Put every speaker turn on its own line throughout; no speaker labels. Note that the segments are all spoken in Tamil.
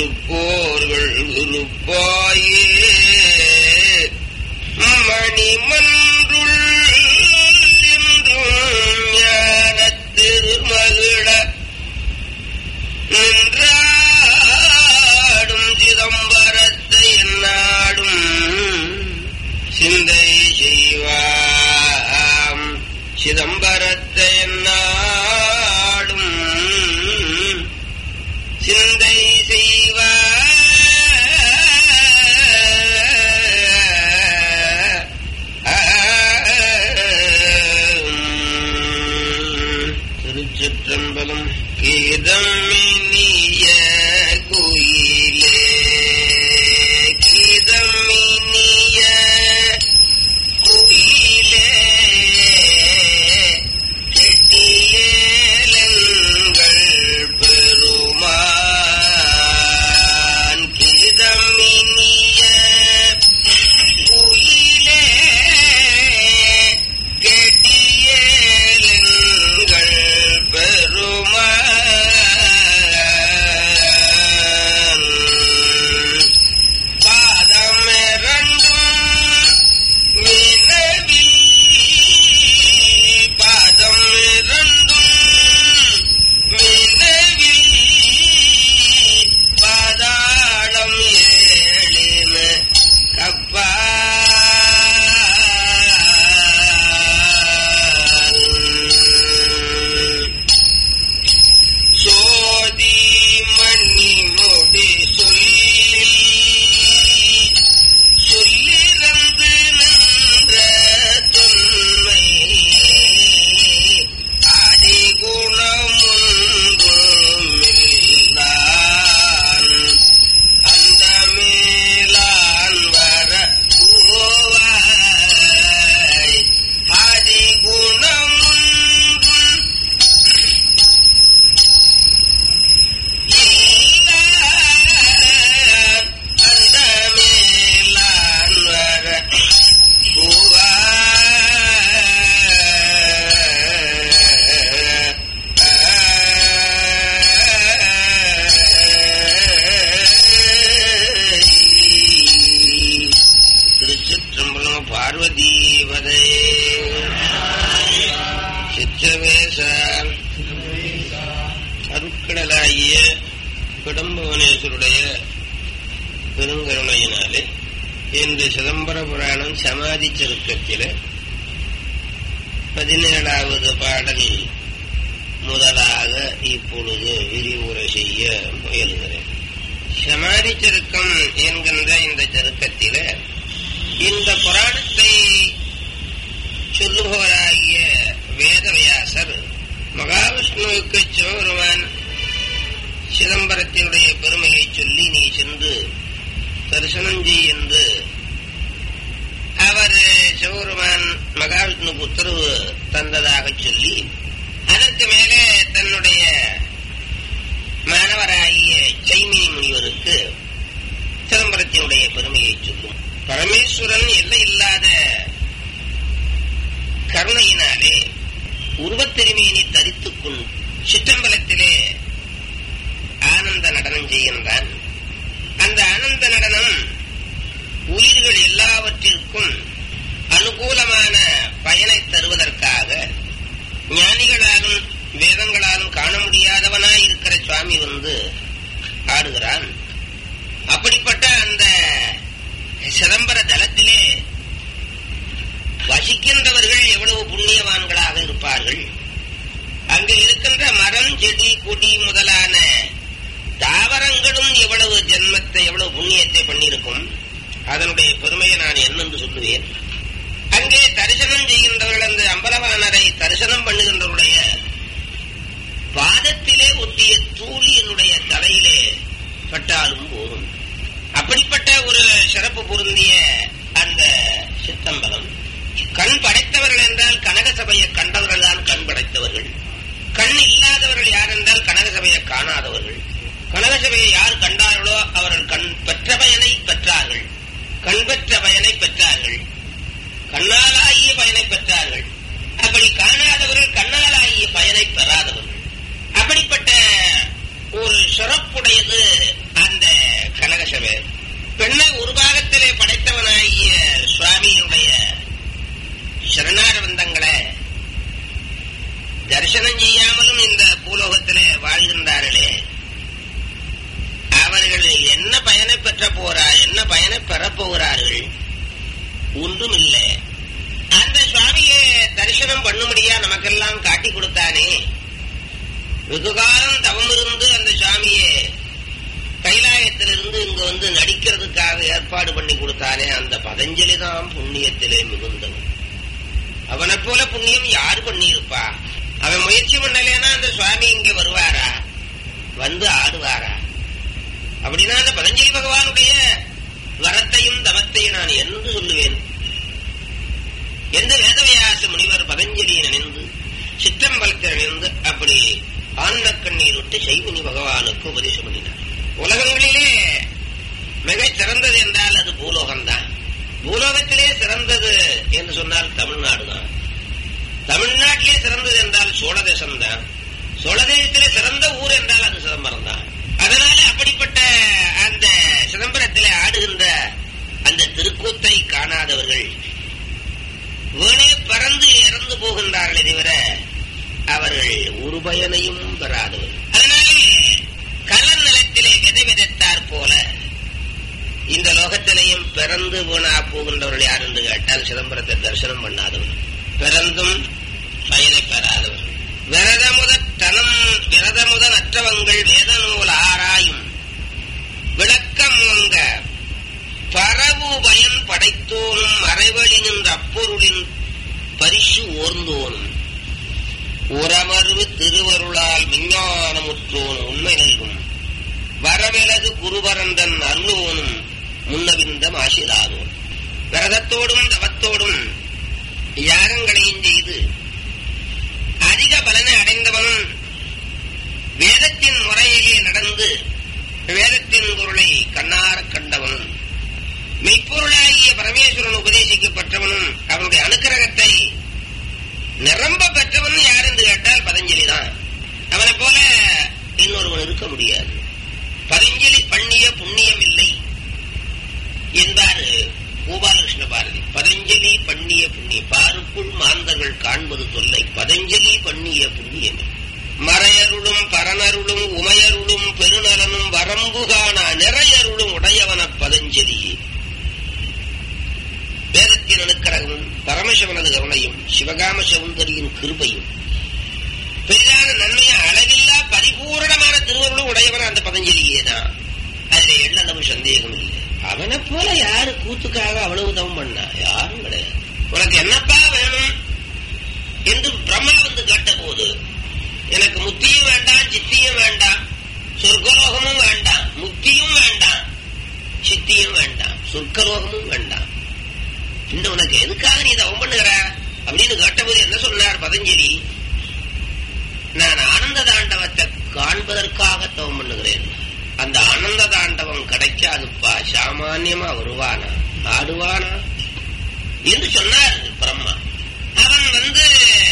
இருப்போர்கள் இருப்பாயே மணிமன்றுள் என்றும் ஞான திருமகிழ நின்றாடும் சிதம்பரத்தை என்னாடும் சிந்தை செய்வாம் சிதம்பரத்தை என்னாடும் சிந்தை செய்வாம் திருச்சிற்றம்பலம் கீதம் இனிய குயிலே கீதம் இனிய குயிலே கெட்டியேலங்கள் பெருமான் கீதம் இனிய குயிலே கெட்டியேலங்கள் பெருமான் பாதமிரண்டும் வினவி பாதம் இரண்டும் வினவி பாதாளம் ஏழின கப்பா சோதி மணி முடி சொல்லி சொல்லிறந்து நின்ற தொன்மை ஆதிகுணமுன்றுமில்லான் அந்த மேலான் வர போவாய் ஆதிகுணமுன்றும் அந்த மேலான் வர திருச்சிற்றம்பலம் பார்வதி வதை சிற்றவேசால் அருட்கடலாகிய கடம்பவனேஸ்வருடைய பெருங்கருணையினாலே இந்த சிதம்பர புராணம் சமாதி சருக்கத்தில பதினேழாவது பாடல் முதலாக இப்பொழுது விரிவுரை செய்ய முயல்கிறேன் சமாதி சருக்கம் என்கின்ற இந்த சருக்கத்தில இந்த புராணத்தை சொல்லுபவராகிய வேதவியாசர் மகாவிஷ்ணுவுக்கு சிவபெருமான் சிதம்பரத்தினுடைய பெருமையை சொல்லி நீ சென்று தரிசனம் செய் என்று அவர் சிவபெருமான் மகாவிஷ்ணுக்கு உத்தரவு தந்ததாக சொல்லி அதற்கு மேலே தன்னுடைய மாணவராகிய சைமினி முனிவருக்கு சிதம்பரத்தினுடைய பெருமையை சொல்லும் பரமேஸ்வரன் எல்லை இல்லாத கருணையினாலே உருவத்திருமையினை தரித்துக் கொண்டு சிற்றம்பலத்திலே ஆனந்த நடனம் செய்கின்றான் அந்த ஆனந்த நடனம் உயிர்கள் எல்லாவற்றிற்கும் அனுகூலமான பயனை தருவதற்காக ஞானிகளாலும் வேதங்களாலும் காண முடியாதவனாய் இருக்கிற சுவாமி வந்து ஆடுகிறான் அப்படிப்பட்ட அந்த சிதம்பர தலத்திலே வசிக்கின்றவர்கள் எவ்வளவு புண்ணியவான்களாக இருப்பார்கள் அங்கு இருக்கின்ற மரம் செடி கொடி முதலான தாவரங்களும் எவ்வளவு ஜென்மத்தை எவ்வளவு புண்ணியத்தை பண்ணியிருக்கும் அதனுடைய பெருமையை நான் என்னென்று சொல்லுவேன் அங்கே தரிசனம் செய்கின்றவர்கள் அந்த அம்பலவானரை தரிசனம் பண்ணுகின்றவருடைய பாதத்திலே ஒட்டிய தூளி என்னுடைய தலையிலே பட்டாலும் போதும் அப்படிப்பட்ட ஒரு சிறப்பு பொருந்திய அந்த சித்தம்பலம் கண் படைத்தவர்கள் என்றால் கனக சபையை கண்டவர்கள் தான் கண் படைத்தவர்கள் கண் இல்லாதவர்கள் யார் என்றால் கனக சபையை காணாதவர்கள் கனக சபையை யார் கண்டார்களோ அவர்கள் கண் பெற்ற பயனை பெற்றார்கள் கண் பெற்ற பயனை பெற்றார்கள் கண்ணாலாகிய பயனை பெற்றார்கள் அப்படி காணாதவர்கள் கண்ணாலாகிய பயனை பெறாதவர்கள் அப்படிப்பட்ட ஒரு சிறப்புடையது அந்த வரப்போகிறார்கள் ஒன்றும் இல்லை அந்த சுவாமியை தரிசனம் பண்ணும்படியா நமக்கெல்லாம் காட்டி கொடுத்தானே வெகு காலம் தவம் இருந்து அந்த சுவாமியை கைலாயத்திலிருந்து இங்க வந்து நடிக்கிறதுக்காக ஏற்பாடு பண்ணி கொடுத்தானே அந்த பதஞ்சலி தான் புண்ணியத்திலே மிகுந்தவன் அவனை போல புண்ணியம் யாரு பண்ணியிருப்பா அவன் முயற்சி பண்ணலேன்னா அந்த சுவாமி இங்க வருவாரா வந்து ஆடுவாரா அப்படின்னா அந்த பதஞ்சலி பகவானுடைய வரத்தையும் தவத்தையும் நான் என்று சொல்லுவேன் எந்த வேதவியாச முனிவர் பதஞ்சலியை நினைந்து சிற்றம்பலத்தை நினைந்து அப்படி ஆனந்த கண்ணீர் விட்டு சைவினி பகவானுக்கு உபதேசம் பண்ணினார் உலகங்களிலே மிகச் சிறந்தது என்றால் அது பூலோகம்தான் பூலோகத்திலே சிறந்தது என்று சொன்னால் தமிழ்நாடு தான் தமிழ்நாட்டிலே சிறந்தது என்றால் சோழதேசம் தான் சோழதேசத்திலே சிறந்த ஊர் என்றால் அது சிதம்பரம் தான் அதனால அப்படிப்பட்ட அந்த சிதம்பரத்திலே ஆடுகின்ற அந்த திருக்கூத்தை காணாதவர்கள் வீணே பறந்து இறந்து போகின்றார்களே தவிர அவர்கள் ஒரு பயனையும் பெறாதவர்கள் அதனாலே கலன் நிலத்திலே விதை விதைத்தார் போல இந்த லோகத்திலேயும் பிறந்து வீணா போகின்றவர்கள் யார் என்று கேட்டால் சிதம்பரத்தை தரிசனம் பண்ணாதவர்கள் பிறந்தும் பயனை பெறாதவர்கள் விரதமுத தனம் விரதமுத நற்றவங்கள் வேத நூல் ஆராயும் விளக்கம் அங்க பரவு பயன் படைத்தோனும் மறைவழி நின்ற அப்பொருளின் பரிசு ஓர்ந்தோனும் உரமருவு திருவருளால் விஞ்ஞானமுற்றோனும் உண்மை நல்கும் வரவிலகு குருவரந்தன் அருளோனும் முன்னவிந்தம் ஆசிராதோன் விரதத்தோடும் தவத்தோடும் யாகங்களையும் செய்து அதிக பலனை அடைந்தவனும் வேதத்தின் முறையிலே நடந்து வேதத்தின் பொருளை கண்ணார கண்டவனும் மெய்ப்பொருளாகிய பரமேஸ்வரன் உபதேசிக்கப்பட்டவனும் அவனுடைய அனுக்கிரகத்தை நிரம்ப பெற்றவன் யார் என்று கேட்டால் பதஞ்சலி தான் அவனை போல இன்னொருவன் இருக்க முடியாது பதஞ்சலி பண்ணிய புண்ணியம் இல்லை என்பார் கோபாலகிருஷ்ண பாரதி பதஞ்சலி பண்ணிய புண்ணியம் பாருக்குள் மாந்தர்கள் காண்பது தொல்லை பதஞ்சலி பண்ணிய புண்ணியம் மறையருளும் பரனருளும் உமையருளும் பெருநலனும் வரம்பு காணா நிறையருளும் உடையவன பதஞ்சலியே வேதத்தின் அணுக்கரகமும் பரமசிவனது கருணையும் சிவகாம சௌந்தரியின் கிருபையும் பெரிதான நன்மையை அளவில்லா பரிபூரணமான திருவருளும் உடையவன் அந்த பதஞ்சலியே தான் அதுல எள்ளளவு சந்தேகம் இல்லை அவனை போல யாரு கூத்துக்காக அவ்வளவு தவம் பண்ணா யாரும் கிடையாது உனக்கு என்னப்பா வேணும் என்று பிரம்மா வந்து கேட்ட போது எனக்கு முத்தியும் வேண்டாம் சித்தியும் வேண்டாம் சொர்க்கலோகமும் வேண்டாம் முக்தியும் வேண்டாம் சித்தியும் வேண்டாம் சொர்க்கலோகமும் வேண்டாம் இந்த உனக்கு எதுக்காக நீ தவம் பண்ணுகிற அப்படின்னு கேட்டபோது என்ன சொன்னார் பதஞ்சலி நான் ஆனந்த தாண்டவத்தை காண்பதற்காக தவம் பண்ணுகிறேன் அந்த ஆனந்த தாண்டவம் கிடைக்காதுப்பா சாமான்யமா வருவானா ஆடுவானா என்று சொன்னார் பிரம்மா அவன் வந்து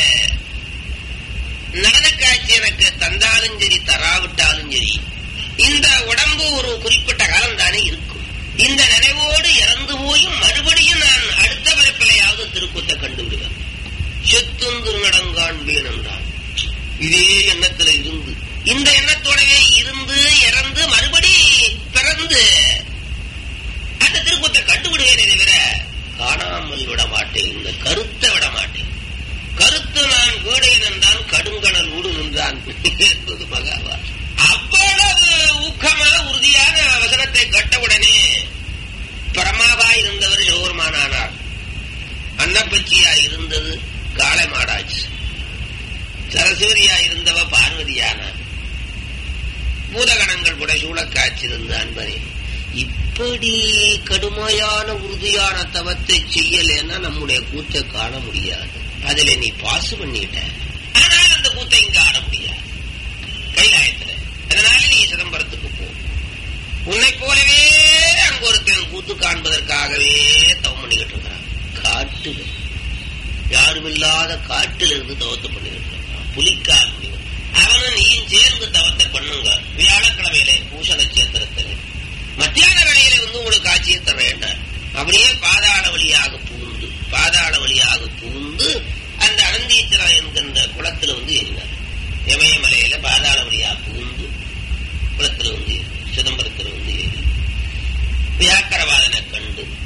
நடன காட்சி எனக்கு தந்தாலும் சரி தராவிட்டாலும் சரி இந்த உடம்பு ஒரு குறிப்பிட்ட காலம் தானே இருக்கும் இந்த நினைவோடு இறந்து போயும் மறுபடியும் நான் அடுத்த பிறப்பிலையாவது திருக்கூத்தை கண்டுவிடுவேன் செத்தும் திருநடங்காண்பேன் என்றான் இதே எண்ணத்துல இருந்து இந்த எண்ணத்தோடவே இருந்து இறந்து மறுபடி பிறந்து அந்த திருக்கூத்தை கண்டுவிடுவேனே தவிர காணாமல் விட மாட்டேன் இந்த கருத்தை விட மாட்டேன் கருத்து நான் வீடேன் என்றான் கடுங்கடல் ஊடு நின்றான் என்பது மகாவா அவ்வளவு ஊக்கமா உறுதியான வசனத்தை கட்டவுடனே பரமாவா இருந்தவர் சிவபெருமானானார் அன்னப்பச்சியா இருந்தது காளை மாடாச்சு சரஸ்வதியா இருந்தவ பார்வதியானார் பூதகணங்கள் கூட சூழக்காய்ச்சிருந்த அன்பரே இப்படி கடுமையான உறுதியான தவத்தை செய்யலைன்னா நம்முடைய கூத்தை காண முடியாது அதுல நீ பாசு பண்ணிட்ட ஆனால் அந்த கூத்தை இங்க ஆட முடியாது கைலாயத்துல அதனால நீ சிதம்பரத்துக்கு போ உன்னை போலவே அங்க ஒருத்தன் கூத்து காண்பதற்காகவே தவம் பண்ணிக்கிட்டு இருக்கிறான் காட்டுல யாருமில்லாத காட்டில் இருந்து தவத்தை பண்ணிக்கிட்டு இருக்கான் புலிக்கால் முனிவன் அவனும் நீயும் சேர்ந்து தவத்தை பண்ணுங்க வியாழக்கிழமையில பூச நட்சத்திரத்தில் மத்தியான வேளையில வந்து உங்களுக்கு காட்சியை தர வேண்டாம் அப்படியே பாதாள வழியாக புகுந்து பாதாள வழியாக புகுந்து அந்த அனந்தீச்சரம் என்கின்ற குளத்துல வந்து ஏறினார் இமயமலையில பாதாள வழியாக புகுந்து குளத்துல வந்து ஏறி சிதம்பரத்துல வந்து ஏறி வியாக்கரவாதனை கண்டு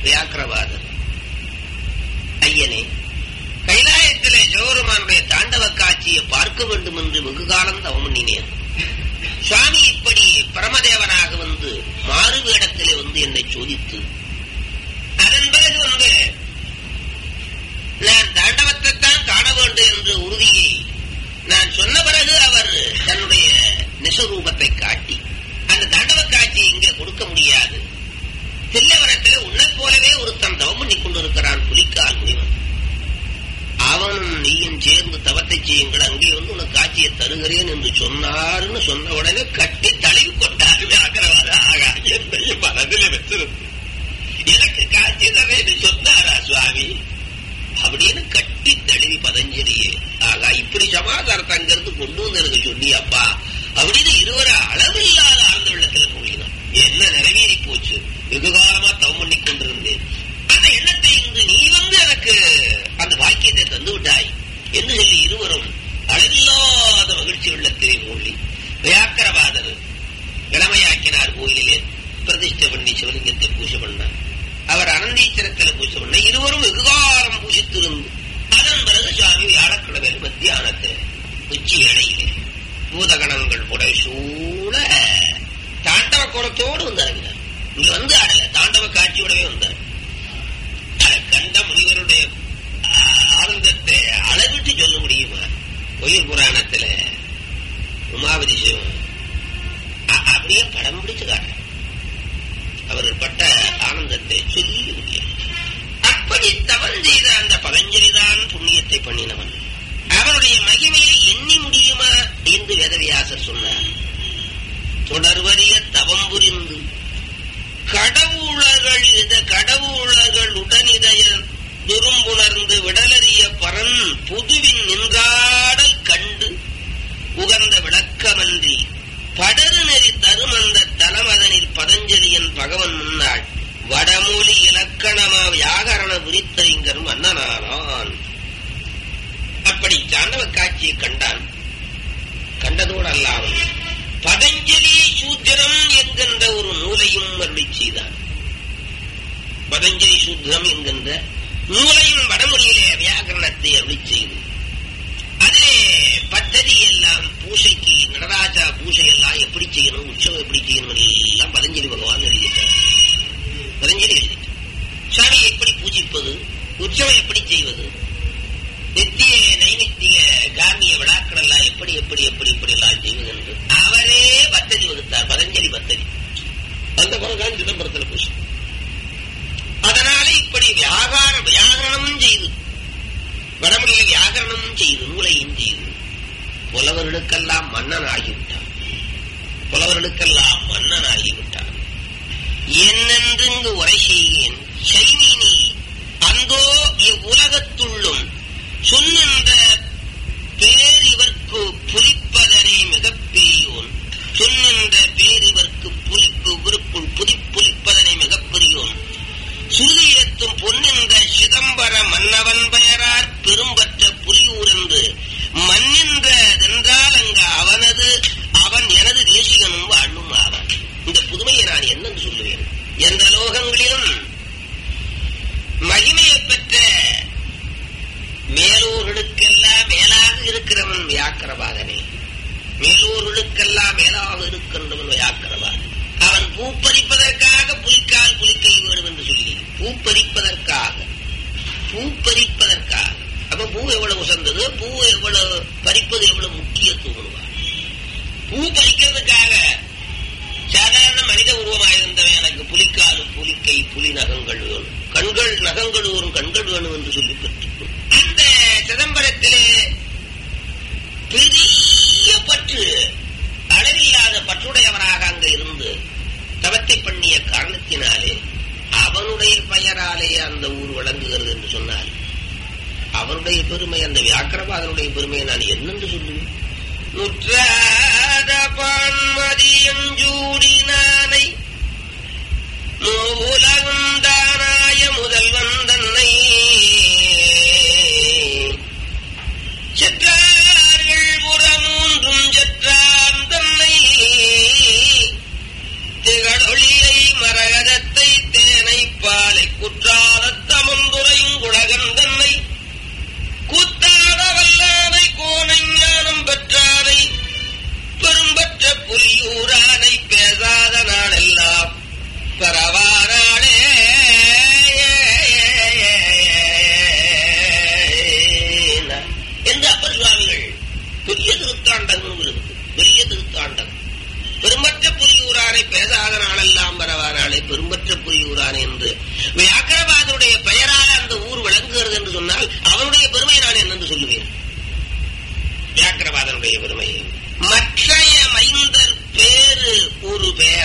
வியாக்கிரவாதர் ஐயனே கைலாயத்திலே சிவபெருமானுடைய தாண்டவ காட்சியை பார்க்க வேண்டும் என்று வெகு காலம் தவம் பண்ணினேன் சுவாமி இப்படி பரமதேவனாக வந்து மாறு வேடத்திலே வந்து என்னை சோதித்து அதன் பிறகு வந்து நான் தாண்டவத்தை தான் காண வேண்டும் என்ற உறுதியை நான் சொன்ன பிறகு அவர் தன்னுடைய நிசரூபத்தை காட்டி அந்த தாண்டவ காட்சியை இங்கே கொடுக்க முடியாது தில்லவனத்தில் உன்னை போலவே ஒருத்தன் தவம் பண்ணி கொண்டிருக்கிறான் புலிக்கால் முனிவன் அவனும் நீயும் சேர்ந்து தவத்தை செய்யுங்கள் அங்கே வந்து உனக்கு காட்சியை தருகிறேன் என்று சொன்னார்னு சொன்ன உடனே கட்டி தழுவி கொண்டாருமே அகரவாத ஆகா என்னையும் மனதில் வச்சிருந்து எனக்கு காட்சி தரேன்னு சொன்னாரா சுவாமி அப்படின்னு கட்டி தழுவி பதஞ்சலியே ஆகா இப்படி சமாதானத்தை அங்கிருந்து கொண்டு வந்து எனக்கு சொன்னியப்பா அப்படின்னு இருவர அளவில்லாத ஆழ்ந்த வெள்ளத்துல மூழ்கினான் என்ன நிறைவேறி போச்சு வெகு காலமா தவம் பண்ணி கொண்டிருந்தேன் அந்த எண்ணத்தை இன்று நீ வந்து எனக்கு அந்த வாக்கியத்தை தந்து விட்டாய் என்று சொல்லி இருவரும் அளவில்லாத மகிழ்ச்சி வெள்ளத்திலே மூழ்கி வியாக்கரவாதர் இளமையாக்கினார் கோயிலிலே பிரதிஷ்டை பண்ணி சிவலிங்கத்தை பூஜை பண்ணார் அவர் அனந்தீச்சரத்தில் பூஜை பண்ண இருவரும் வெகுகாலம் பூஜித்திருந்து அதன் பிறகு சுவாமி வியாழக்கிழமை மத்தியானத்தில் உச்சி இடையிலே பூதகணங்கள் புடை சூழ தாண்டவ குளத்தோடு வந்து இறங்கினார் இங்க வந்து ஆடல தாண்டவ காட்சியோடவே வந்தார் அதை கண்ட முனிவருடைய ஆனந்தத்தை அளவிட்டு சொல்ல முடியுமா கோயில் புராணத்துல உமாவதி சிவம் அப்படியே படம் பிடிச்சு காட்டுற அவர்கள் பட்ட ஆனந்தத்தை சொல்லி முடியாது அப்படி தவறு செய்த அந்த பதஞ்சலிதான் புண்ணியத்தை பண்ணினவன் அவனுடைய மகிமையை எண்ணி முடியுமா என்று வேதவியாசர் சொன்னார் தொடர்வறிய தவம் புரிந்து கடவுளர்கள் இத கடவுளர்கள் உடனிதய துரும்புணர்ந்து விடலறிய பரன் புதுவின் நின்றாடல் கண்டு உகந்த விளக்கமன்றி படரு நெறி தருமந்த தலமதனில் பதஞ்சலியன் பகவன் முன்னாள் வடமொழி இலக்கணமா வியாகரண புரித்தறிஞர் மன்னனானான் அப்படி சாண்டவ காட்சியை கண்டான் கண்டதோடு அல்லாமல் பதஞ்சலி சூத்திரம் என்கின்ற ஒரு நூலையும் அருளி செய்தான் பதஞ்சலி சூத்திரம் என்கின்ற நூலையும் வடமொழியிலே வியாகரணத்தை அருளி செய்து அதிலே பத்ததி எல்லாம் பூசைக்கு நடராஜா பூசை எல்லாம் எப்படி செய்யணும் உற்சவம் எப்படி செய்யணும் எல்லாம் பதஞ்சலி பகவான் எழுதிட்டார் பதஞ்சலி எழுதிட்டார் சுவாமியை எப்படி பூஜிப்பது உற்சவம் எப்படி செய்வது நித்திய நைமித்திய காமிய விழாக்கள் எல்லாம் எப்படி எப்படி எப்படி எப்படி எல்லாம் செய்வது என்று அவரே பத்ததி வகுத்தார் பதஞ்சலி பத்ததி அந்த பிறகுதான் சிதம்பரத்தில் பூசை அதனால இப்படி வியாகார வியாகரணம் செய்து வடமொழியில வியாகரணம் செய்து நூலையும் செய்து புலவர்களுக்கெல்லாம் மன்னன் ஆகிவிட்டான் புலவர்களுக்கெல்லாம் மன்னன் ஆகிவிட்டான் என்னென்று இங்கு உரை செய்கிறேன் சைமினி அந்தோ இவ்வுலகத்துள்ளும் சொன்னின்ற பேர் இவர்க்கு புலிப்பதனே மிகப் பெரியோன் சொன்னின்ற பேர் இவர்க்கு புலிப்பு இவருக்குள் புதி புலிப்பதனை மிகப் பெரியோன் சுருதியத்தும் பொன்னின்ற சிதம்பர மன்னவன் பெயரார் பெரும்பற்ற புலியூர் என்று மன்னின்ற தென்றால் அங்க அவனது அவன் எனது தேசிகனும் வாழும் ஆவான் இந்த புதுமையை நான் என்னன்னு சொல்லுவேன் எந்த லோகங்களிலும் மகிமையை பெற்ற மேலூர்களுக்கெல்லாம் மேலாக இருக்கிறவன் வியாக்கரவாதனே மேலூர்களுக்கெல்லாம் மேலாக இருக்கின்றவன் வியாக்கரவாதன் அவன் பூப்பறிப்பதற்காக புலிக்கால் புலிக்கை வேணும் என்று சொல்லி பூப்பறிப்பதற்காக பூப்பறிப்பதற்காக அப்ப பூ எவ்வளவு உசந்தது பூ எவ்வளவு பறிப்பது எவ்வளவு முக்கியத்துவம் பூ பறிக்கிறதுக்காக சாதாரண மனித உருவமாயிருந்தவன் எனக்கு புலிக்காலும் புலிக்கை புலி நகங்கள் வேணும் கண்கள் நகங்கள் வரும் கண்கள் வேணும் என்று சொல்லி பெற்று அந்த சிதம்பரத்திலே பெரிய பற்று அளவில்லாத பற்றுடையவனாக அங்க இருந்து தவத்தை பண்ணிய காரணத்தினாலே அவனுடைய பெயராலே அந்த ஊர் வழங்குகிறது என்று சொன்னால் அவனுடைய பெருமை அந்த வியாக்கிரபாதனுடைய பெருமையை நான் என்னென்று சொல்லுவேன் முற்றாத பான்மதியஞ்சூடினானை மூலகுந்தானாய முதல்வன் தன்னை செற்றார்கள் புறமூன்றும் செற்றான் தன்னை திகழொளியை மரகதத்தை தேனை பாலை குற்ற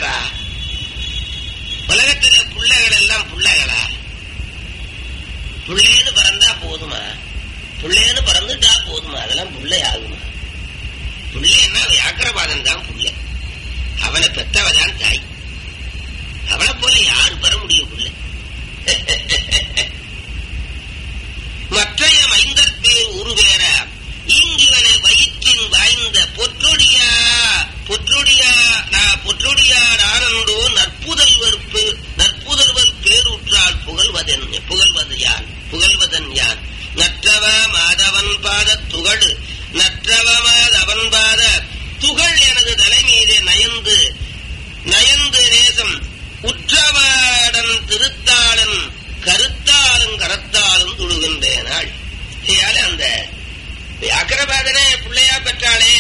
பேரா உலகத்துல பிள்ளைகள் எல்லாம் பிள்ளைகளா புள்ளேன்னு பிறந்தா போதுமா புள்ளேன்னு பிறந்துட்டா போதுமா அதெல்லாம் புள்ளை ஆகுமா புள்ளைன்னா வியாக்கிரபாதன் தான் புள்ளை அவனை பெத்தவதான் தாய் அவனை போல யாரு பெற முடியும் புள்ள மற்றைய மைந்தர் பேர் உருவேற இங்கிவனை வயிற்றின் வாய்ந்த பொற்றொடியா பொற்றொடியா பொற்றொடியார் ஆனந்தோ நற்புதல்வர் பே- நற்புதல்வர் பேருற்றால் புகழ்வதன் புகழ்வது யான் புகழ்வதன் யான் நற்றவ மாதவன் பாத துகள் நற்றவ மாதவன் பாத துகள் எனது தலை மீதே நயந்து நயந்து நேசம் உற்றவாடன் திருத்தாளன் கருத்தாலும் கரத்தாலும் துழுகின்றேனாள் இதால அந்த வியாக்கிரபாதனை பிள்ளையா பெற்றாளே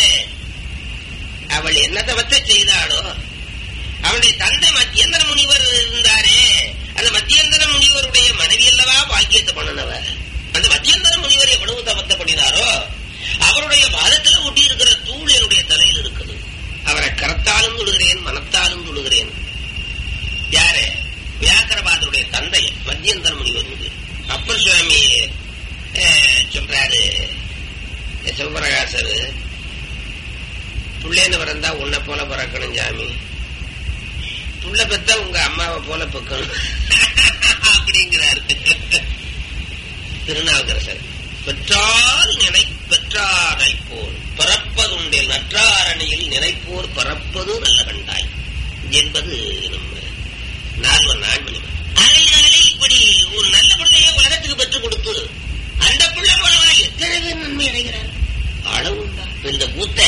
அவள் என்ன தவத்தை செய்தாளோ அவனுடைய தந்தை மத்தியந்தர முனிவர் இருந்தாரே அந்த மத்தியந்தர முனிவருடைய மனைவி அல்லவா பாக்கியத்தை பண்ணினவர் அந்த மத்தியந்தர முனிவர் எவ்வளவு தவத்தை பண்ணினாரோ அவருடைய பாதத்துல ஒட்டி இருக்கிற தூள் என்னுடைய தலையில் இருக்குது அவரை கரத்தாலும் தொழுகிறேன் மனத்தாலும் தொழுகிறேன் யாரு வியாக்கரபாதருடைய தந்தை மத்தியந்தர முனிவர் முனிவர். அப்பர் சுவாமி அஹ், சொல்றாரு சிவபிரகாசர் புள்ளேன்னு பிறந்தா உன்னை போல பிறக்கணும் சாமி புள்ள பெத்தா உங்க அம்மாவை போல பெக்கணும் அப்படிங்கிறாரு திருநாவுக்கரசர் பெற்றால் நினை பெற்றாரை போல் பிறப்பதுண்டில் நற்றாரணியில் நினைப்போர் பிறப்பது நல்ல கண்டாய் என்பது நம்ம நால்வர் நான்மணி அதனாலே இப்படி ஒரு நல்ல பிள்ளைய உலகத்துக்கு பெற்றுக் கொடுத்து அந்த பிள்ளை மூலமா எத்தனை பேர் நன்மை அடைகிறார் அளவுண்டா இப்ப இந்த கூத்த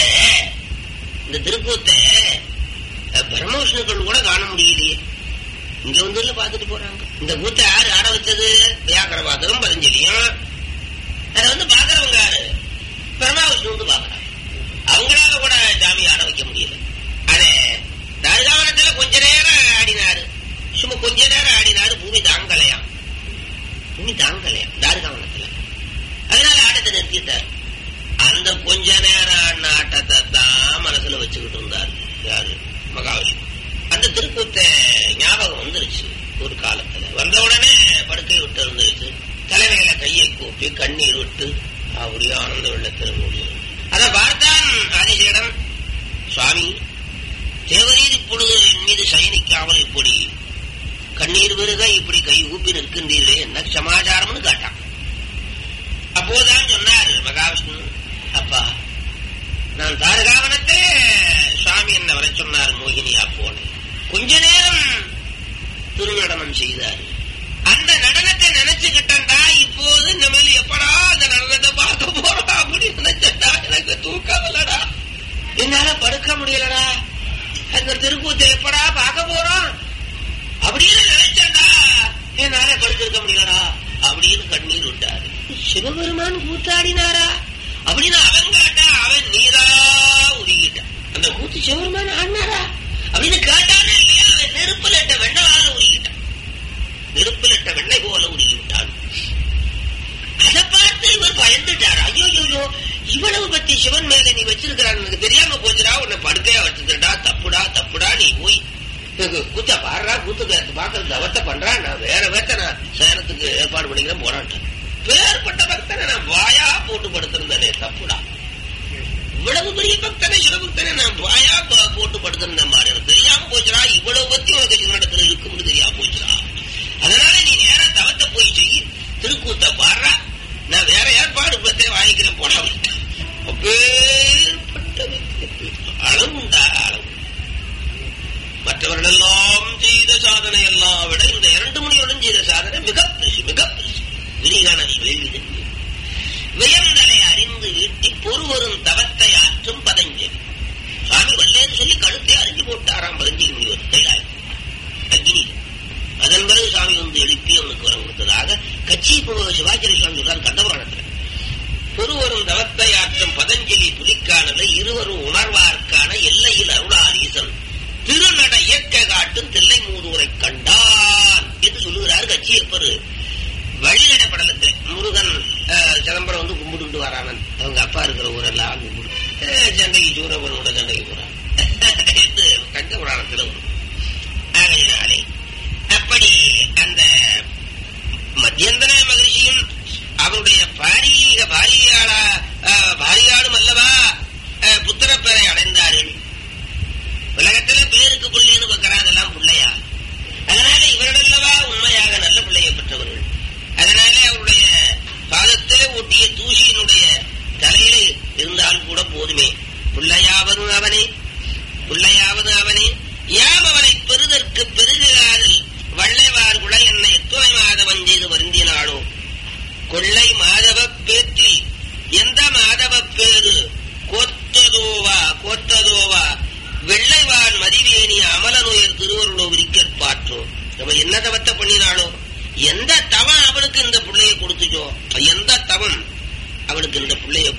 இந்த திருக்கூத்த அஹ், பிரம்மவிஷ்ணுக்கள் கூட காண முடியலையே இங்க வந்து பாத்துட்டு போறாங்க இந்த கூத்த யாரு ஆட வச்சது வியாக்கரபாதரும் பதஞ்சலியும் அதை வந்து பாக்குறவங்க யாரு பிரம்மாவிஷ்ணு வந்து பாக்குறாங்க அவங்களால கூட சாமி ஆட வைக்க முடியல அதே தர்காவனத்துல கொஞ்ச நேரம் ஆடினாரு சும்மா கொஞ்ச நேரம் ஆடினாரு பூமி தாங்கலையாம் பூமி தாங்கலையாம் தாருகாவனத்துல அதனால ஆட்டத்தை நிறுத்திட்டார் அந்த கொஞ்ச நேரம் ஆடின ஆட்டத்தை தான் மனசுல வச்சுக்கிட்டு இருந்தார் யாரு மகாவிஷ்ணு அந்த திருக்கூத்தை ஞாபகம் வந்துருச்சு ஒரு காலத்துல வந்த உடனே படுக்கை விட்டு இருந்துருச்சு தலைமையில கையை கூப்பி கண்ணீர் விட்டு அப்படியே ஆனந்த வெள்ளத்தில் மூடி அதை பார்த்தான் ஆதிசேடன் சுவாமி தேவரீதி பொழுது என் மீது சயனிக்காமல் இப்படி கண்ணீர் விருக இப்படி கை ஊப்பி நிற்கின்றீர்களே என்ன சமாச்சாரம்னு கேட்டான் அப்போதான் சொன்னார் மகாவிஷ்ணு அப்பா நான் தாரகாவனத்தை சுவாமி என்ன வர சொன்னார் மோகினியா போனேன் கொஞ்ச நேரம் திருநடனம் செய்தார் அந்த நடனத்தை நினைச்சுக்கிட்டா இப்போது இந்த மேல எப்படா அந்த நடனத்தை பார்க்க போறோம் அப்படின்னு நினைச்சா எனக்கு தூக்கம் இல்லடா என்னால படுக்க முடியலடா அந்த திருக்கூத்தை எப்படா பார்க்க போறோம் அப்படின்னு நினைச்சா என்னால படுத்திருக்க முடியலடா அப்படின்னு கண்ணீர் விட்டாரு சிவபெருமான் கூத்தாடினாரா அப்படின்னு அவன் கேட்டா அவன் நீரா உருகிட்டான் அந்த கூத்து சிவபெருமான் ஆடினாரா அப்படின்னு கேட்டானே இல்லையா அவன் நெருப்புல இட்ட வெண்ணவால உருகிட்டான் நெருப்புல இட்ட வெண்ணெய் போல உருகி விட்டான் அதை பார்த்து இவர் பயந்துட்டார் ஐயோ ஐயோ இவ்வளவு பத்தி சிவன் மேல நீ வச்சிருக்கிறான் எனக்கு தெரியாம போச்சுடா உன்னை படுக்கையா வச்சிருக்கா தப்புடா தப்புடா நீ போய் கூத்த பாடுறா கூத்து பாக்குறது அவத்த பண்றா நான் வேற வேத்த நான் சேனத்துக்கு ஏற்பாடு பண்ணிக்கிறேன் போராட்டம் பேர்பட்ட பக்தனை நான் வாயா போட்டு படுத்திருந்தேனே தப்புடா இவ்வளவு பெரிய பக்தனை சிவபக்தனை நான் வாயா போ- போட்டு படுத்திருந்தேன் மாதிரி எனக்கு தெரியாம போச்சுடா இவ்வளவு பத்தி உனக்கு சிவனிடத்துல இருக்கும்னு தெரியாம போச்சுடா அதனால நீ நேரா தவத்தை போய் செய் திருக்கூத்த பாடுறா நான் வேற ஏற்பாடு பத்தே வாங்கிக்கிறேன் போட அப்பேற்பட்ட பக்தி. அளவுண்டா அளவு மற்றவர்கள் எல்லாம் செய்த சாதனை எல்லாம் விட இந்த இரண்டு மணியுடன் செய்த சாதனை மிக பெருசு மிக பெருசு விரிகான வேள்வி வியந்தலை அறிந்து வீட்டி பொறுவரும் தவத்தை ஆற்றும் பதஞ்சலி சுவாமி வல்லேன்னு சொல்லி கழுத்தை அறிஞ்சு போட்டாராம் பதஞ்சலி முனிவர் கைலாய் அக்னி அதன் பிறகு சாமி வந்து எழுப்பி அவனுக்கு வரம் கொடுத்ததாக கட்சி சிவாச்சாரிய சுவாமி சொல்றார் கண்டபுராணத்தில் பொறுவரும் தவத்தை ஆற்றும் பதஞ்சலி புலிக்கானலை இருவரும் உணர்வார்க்கான எல்லையில் அருளாரீசன் திருநட இயற்கை காட்டும் தில்லை மூதூரை கண்டான் என்று சொல்லுகிறார் கட்சியப்பர் வழிநடை படலத்தில் முருகன் அஹ், சிதம்பரம் வந்து கும்பிட்டு வரானன் அவங்க அப்பா இருக்கிற ஊரெல்லாம் கும்பிடு அஹ், சண்டைக்கு சூரபனோட சண்டைக்கு போறான் என்று கங்க புராணத்தில் வரும்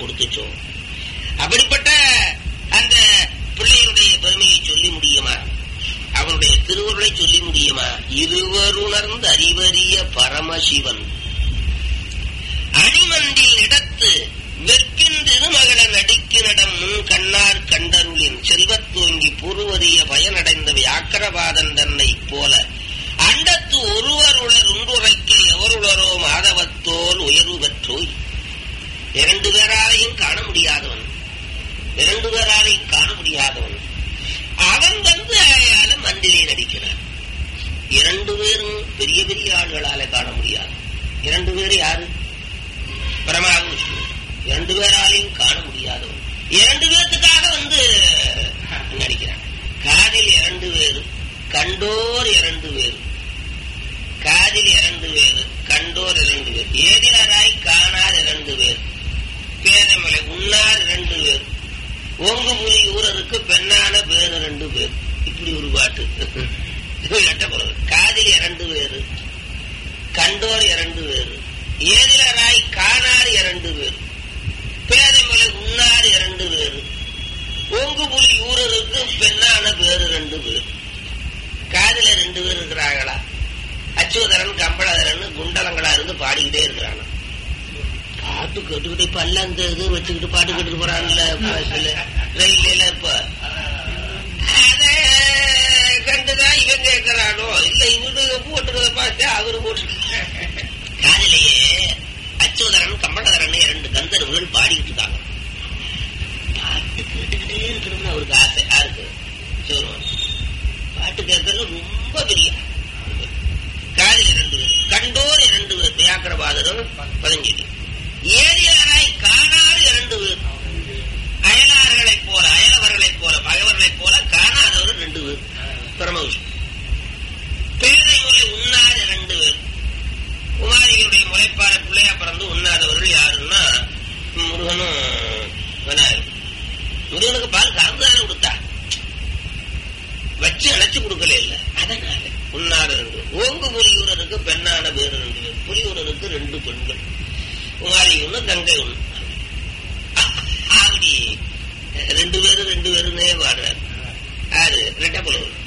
கொடுத்துச்சோ அப்படிப்பட்ட அந்த பிள்ளையினுடைய பெருமையை சொல்லி முடியுமா அவனுடைய திருவருளை சொல்லி முடியுமா இருவருணர்ந்து அறிவறிய பரமசிவன் அணிமந்தில் இடத்து வெற்பின் திருமகள நடிக்கினிடம் முன் கண்ணார் கண்டருளின் செல்வத்தோங்கி புருவறிய பயனடைந்த வியாக்கரவாதன் தன்னை போல அண்டத்து ஒருவருளர் உண்டுரைக்க எவருளரோ மாதவத்தோல் உயர்வு பெற்றோய் இரண்டு பேராலையும் காண முடியாதவன் இரண்டு பேராலையும் காண முடியாதவன் அவன் வந்து அயால மந்திலே நடிக்கிறான் இரண்டு பேரும் பெரிய பெரிய ஆள்களால காண முடியாது இரண்டு பேர் யாரு பிரமாவும் விஷ்ணு இரண்டு பேராலையும் காண முடியாதவன் இரண்டு பேர்த்துக்காக வந்து நடிக்கிறான் காதில் இரண்டு பேரு கண்டோர் இரண்டு பேரு காதில் இரண்டு பேரு கண்டோர் இரண்டு பேர் ஏதிலராய் காணார் இரண்டு பேர் பேதமலை உண்ணார் இரண்டு பேர் ஓங்கு புலி ஊரருக்கு பெண்ணான பேரு ரெண்டு பேர் இப்படி ஒரு பாட்டு எட்டப்படுறது காதில் இரண்டு பேரு கண்டோர் இரண்டு பேரு ஏதிலராய் காணார் இரண்டு பேர் பேதமலை உண்ணார் இரண்டு பேரு ஓங்கு புலி ஊரருக்கு பெண்ணான பேரு ரெண்டு பேர் காதில ரெண்டு பேர் இருக்கிறாங்களா அச்சுவதரன் கம்பளதரன் குண்டலங்களா இருந்து பாடிக்கிட்டே இருக்கிறாங்க பாட்டு கேட்டுக்கிட்டு இப்ப எல்லாம் இந்த இது வச்சுக்கிட்டு பாட்டு கேட்டுட்டு போறாங்கல்ல பஸ்ல ரயில்ல எல்லாம் இப்ப அத கண்டுதான் இவன் கேட்கிறானோ இல்ல இவனுக்கு போட்டுக்கிறத பார்த்து அவரு போட்டு காதிலேயே அச்சுவதரன் கம்பளதரன் இரண்டு கந்தர்வுகள் பாடிக்கிட்டு இருக்காங்க பாட்டு கேட்டுக்கிட்டே இருக்கணும்னு அவருக்கு ஆசை யாருக்கு சிவருமான் பாட்டு கேட்கறது ரொம்ப பெரிய காதில் இரண்டு பேர் கண்டோர் இரண்டு பேர் வியாக்கரபாதரும் பதஞ்சலி ஏரியாராய் காணாறு இரண்டு பேர் அயலார்களைப் போல அயலவர்களைப் போல பகைவர்களைப் போல காணாதவர் ரெண்டு பேர் பரமவிஷ்ணு பேரை முலை உண்ணார் இரண்டு பேர் குமாரியுடைய முளைப்பார பிள்ளையா பிறந்து உண்ணாதவர்கள் யாருன்னா முருகனும் விநாயகர் முருகனுக்கு பால் கறந்துதானே கொடுத்தா வச்சு அழைச்சு கொடுக்கல இல்ல அதனால உண்ணாத ரெண்டு ஓங்கு புலியூரருக்கு பெண்ணான பேர் ரெண்டு பேர் புலியூரருக்கு ரெண்டு பெண்கள் குமாரி ஒண்ணு கங்கை ஒண்ணு அப்படி ரெண்டு பேரும் ரெண்டு பேருமே பாடுறாரு யாரு ரெட்ட புலவர்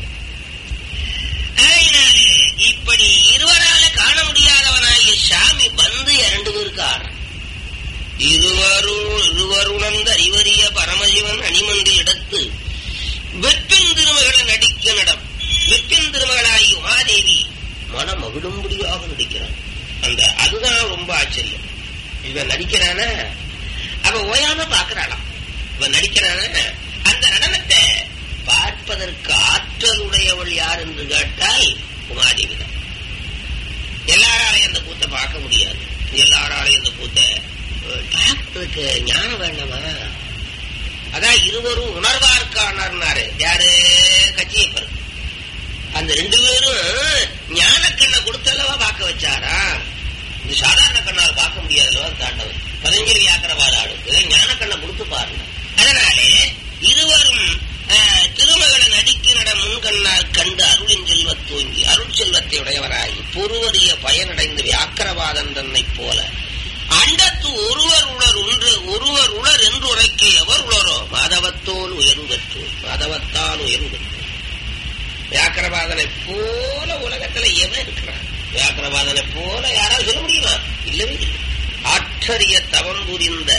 ஆகையினாலே இப்படி இருவரால காண முடியாதவனாகிய சாமி வந்து இரண்டு பேருக்கு ஆடுறான் இருவரும் இருவருணர்ந்த அறிவறிய பரமசிவன் அணிமந்தில் இடத்து வெப்பின் திருமகளை நடிக்க நடம் வெப்பின் திருமகளாகி உமாதேவி மனம் மகிழும்படியாக நடிக்கிறான் அந்த அதுதான் ரொம்ப ஆச்சரியம் இவன் நடிக்கிறான அவ ஓயாம பாக்குறாளாம் இவன் நடிக்கிறான அந்த நடனத்தை பார்ப்பதற்கு ஆற்றல் உடையவள் யார் என்று கேட்டால் உமாதேவி தான் எல்லாராலையும் அந்த கூத்தை பார்க்க முடியாது எல்லாராலையும் அந்த கூத்தை பார்க்கறதுக்கு ஞானம் வேண்டாமா அதான் இருவரும் உணர்வார்க்கானாரு யாரு கச்சியப்பர் அந்த ரெண்டு பேரும் ஞான கண்ணை கொடுத்தல்லவா பார்க்க வச்சாரா இது சாதாரண கண்ணால் பார்க்க முடியாதல்லவா தாண்டவர் பதஞ்சலி வியாக்கரவாத ஆளுக்கு ஞான கண்ணை கொடுத்து பாருங்க அதனாலே இருவரும் திருமகளை நடிக்கிற முன்கண்ணால் கண்டு அருளின் செல்வத் தூங்கி அருள் செல்வத்தை உடையவராகி பொறுவறிய பயனடைந்து வியாக்கரவாதன் தன்னை போல அண்டத்து ஒருவர் உளர் ஒன்று ஒருவர் உளர் என்று உரைக்க எவர் உளரோ மாதவத்தோல் உயர்வு பெற்று மாதவத்தால் உயர்வு பெற்று வியாக்கரவாதனை போல உலகத்துல எவன் இருக்கிறான் வியாக்கரவாதனை போல யாராவது சொல்ல முடியுமா இல்லவே இல்லை ஆற்றரிய தவம் புரிந்த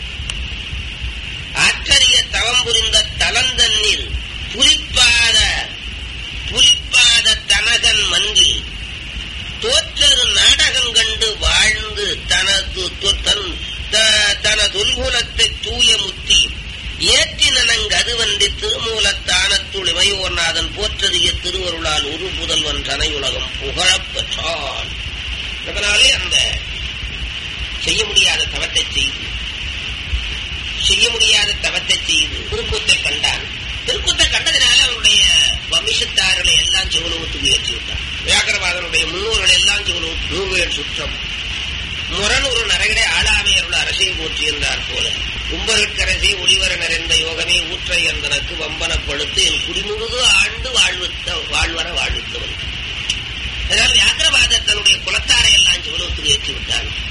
ஆற்றரிய தவம் புரிந்த தலந்தண்ணீர் புலிப்பாத புலிப்பாத தனகன் மன்றில் தோற்றரு நாடகம் கண்டு வாழ்ந்து தனது தன் தனதுல்குலத்தை தூய முத்தி ஏற்றினங்க அதுவன்றி திருமூலத்தானத்துள் இமையோர்நாதன் போற்றதிய திருவருளால் ஒரு புதல்வன் தனையுலகம் புகழப் பெற்றான் அதனாலே அந்த செய்ய முடியாத தவத்தை செய்து செய்ய முடியாத தவத்தை செய்து திருக்கூத்தை கண்டான் திருக்கூத்தை கண்டதினால அவனுடைய வம்சத்தார்களை எல்லாம் சிவலோகத்துக்கு ஏற்றி விட்டான் வியாக்கரவாதனுடைய முன்னோர்கள் எல்லாம் சிவலோகம் நூவேல் சுற்றம் முரணொரு நரகடை ஆளாமையருள் அரசை போற்றியிருந்தார் போல கும்பருட்கரசை ஒளிவர நிறைந்த யோகமே ஊற்றை என்பதற்கு வம்பனப்படுத்து என் குடிமுழுது ஆண்டு வாழ்வித்த வாழ்வர வாழ்வித்தவன் அதனால் வியாக்கரவாதர் தன்னுடைய குலத்தாரை எல்லாம் சிவலோகத்துக்கு ஏற்றி விட்டான்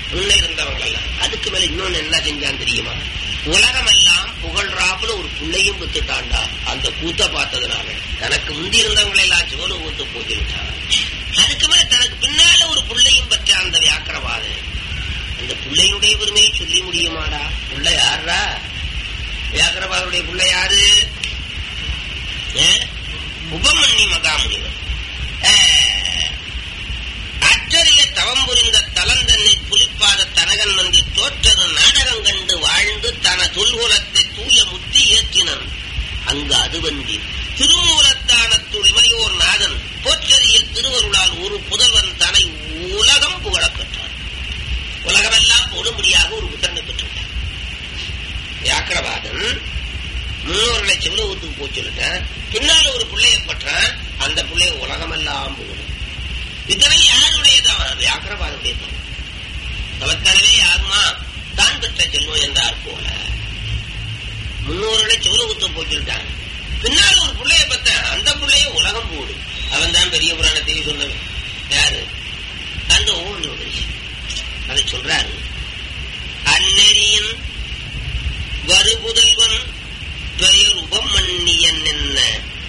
முன்ன இருந்தவங்க எல்லாம் அதுக்கு மேல இன்னொன்னு என்ன செஞ்சான் தெரியுமா உலகமெல்லாம் புகழ்றாப்புல ஒரு பிள்ளையும் வித்துட்டான்டா அந்த கூத்த பார்த்ததுனால தனக்கு முந்தி இருந்தவங்களை எல்லாம் சோறு ஊத்து போச்சுட்டான் அதுக்கு மேல தனக்கு பின்னால ஒரு பிள்ளையும் பற்ற அந்த வியாக்கிரவாதம் அந்த பிள்ளையுடைய பெருமையை சொல்லி முடியுமாடா பிள்ளை யாரா வியாக்கிரவாதருடைய பிள்ளை யாரு ஏ? உபமன்னி மகாமுனிவர் அஹ், அற்றறிய தவம் புரிந்த தலந்தன்னை புலிப்பாத தனகன் வந்து தோற்றது நாடகம் கண்டு வாழ்ந்து தன தொல்குலத்தை தூய முத்தி ஏற்றினன் அங்கு அது வந்தி திருமூலத்தானத்துள் இமையோர் நாதன் போற்றறிய திருவருளால் ஒரு புதல்வன் தனை உலகம் புகழப் பெற்றான் உலகமெல்லாம் போடும்படியாக ஒரு புத்தனை பெற்றுள்ளார் வியாக்கிரவாதன் முன்னோர்களை செவ்வளவுத்துக்கு போய் சொல்லிட்டேன் பின்னால ஒரு பிள்ளைய பெற்றான் அந்த பிள்ளைய உலகமெல்லாம் போகணும் இதனை யாருடையதான் வியாக்கிரவாதம் தவத்தனவே யாருமா தான் பெற்ற செல்வம் என்றார் போல முன்னோர்களை செவ்வளவுத்து போய் சொல்லிட்டான் பின்னால ஒரு பிள்ளைய பெற்ற அந்த பிள்ளைய உலகம் போடும் அவன் தான் பெரிய புராணத்தை சொன்னவன் யாரு அந்த ஓண்டு அதை சொல்றாரு அந்நெறியின் வருபுதல்வன் பெயர் உபமன்னியன் என்ன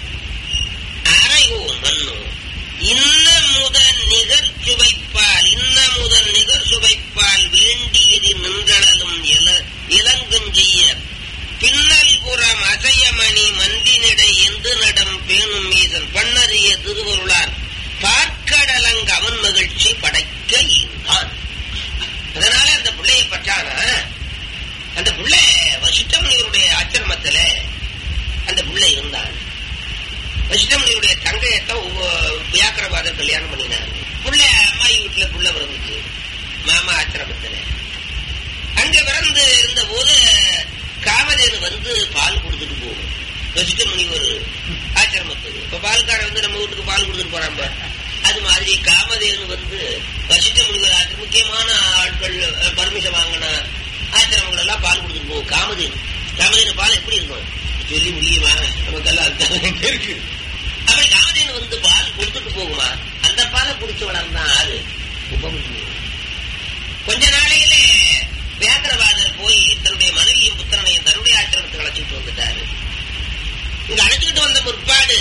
அறையோ மண்ணோ இன்ன முதன் நிகர் சுவைப்பால் இன்ன முதன் நிகர் சுவைப்பால் வேண்டியது நின்றளலும் இல- இலங்குஞ்செய்ய பின்னல் புறம் அசையமணி மந்தினிடை எந்து நடம் பேணும் மீசன் பண்ணறிய திருவருளார் பார்க்கடலங்க அவன் மகிழ்ச்சி படைக்க இருந்தான் அதனால அந்த பிள்ளையை பற்றானா அந்த பிள்ளை வசிஷ்டமுனிவருடைய ஆச்சிரமத்துல அந்த பிள்ளை இருந்தான் வசிஷ்டமுனிவருடைய தங்கையத்தான் வியாக்கிரவாதர் கல்யாணம் பண்ணினார் புள்ள அம்மாயி வீட்டுல புள்ள பிறந்துச்சு மாமா ஆச்சிரமத்துல அங்க பிறந்து இருந்த போது காமதேனு வந்து பால் கொடுத்துட்டு போகும் வசிஷ்ட முனிவர் ஆச்சிரமத்துக்கு இப்ப பால்காரன் வந்து நம்ம வீட்டுக்கு பால் கொடுத்துட்டு போறான் பாரு. அது மாதிரி காமதேனு வந்து வசிஷ்ட முனிவர் ஆச்சிரம் முக்கியமான ஆட்கள் பர்மிஷன் வாங்கின ஆச்சிரமங்கள் எல்லாம் பால் கொடுத்துட்டு போகும் காமதேனு காமதேனு பால் எப்படி இருக்கும் சொல்லி முடியுமா நமக்கெல்லாம் அதுதான் இருக்கு அப்படி காமதேனு வந்து பால் கொடுத்துட்டு போகுமா அந்த பாலை குடிச்சு வளர்ந்தான் ஆறு உபமுனிவர் கொஞ்ச நாளையிலே வியாக்கிரவாதர் போய் தன்னுடைய மனைவியும் புத்திரனையும் தன்னுடைய ஆச்சிரமத்துக்கு அழைச்சிட்டு வந்துட்டாரு இங்க அழைச்சிட்டு வந்த முற்பாடு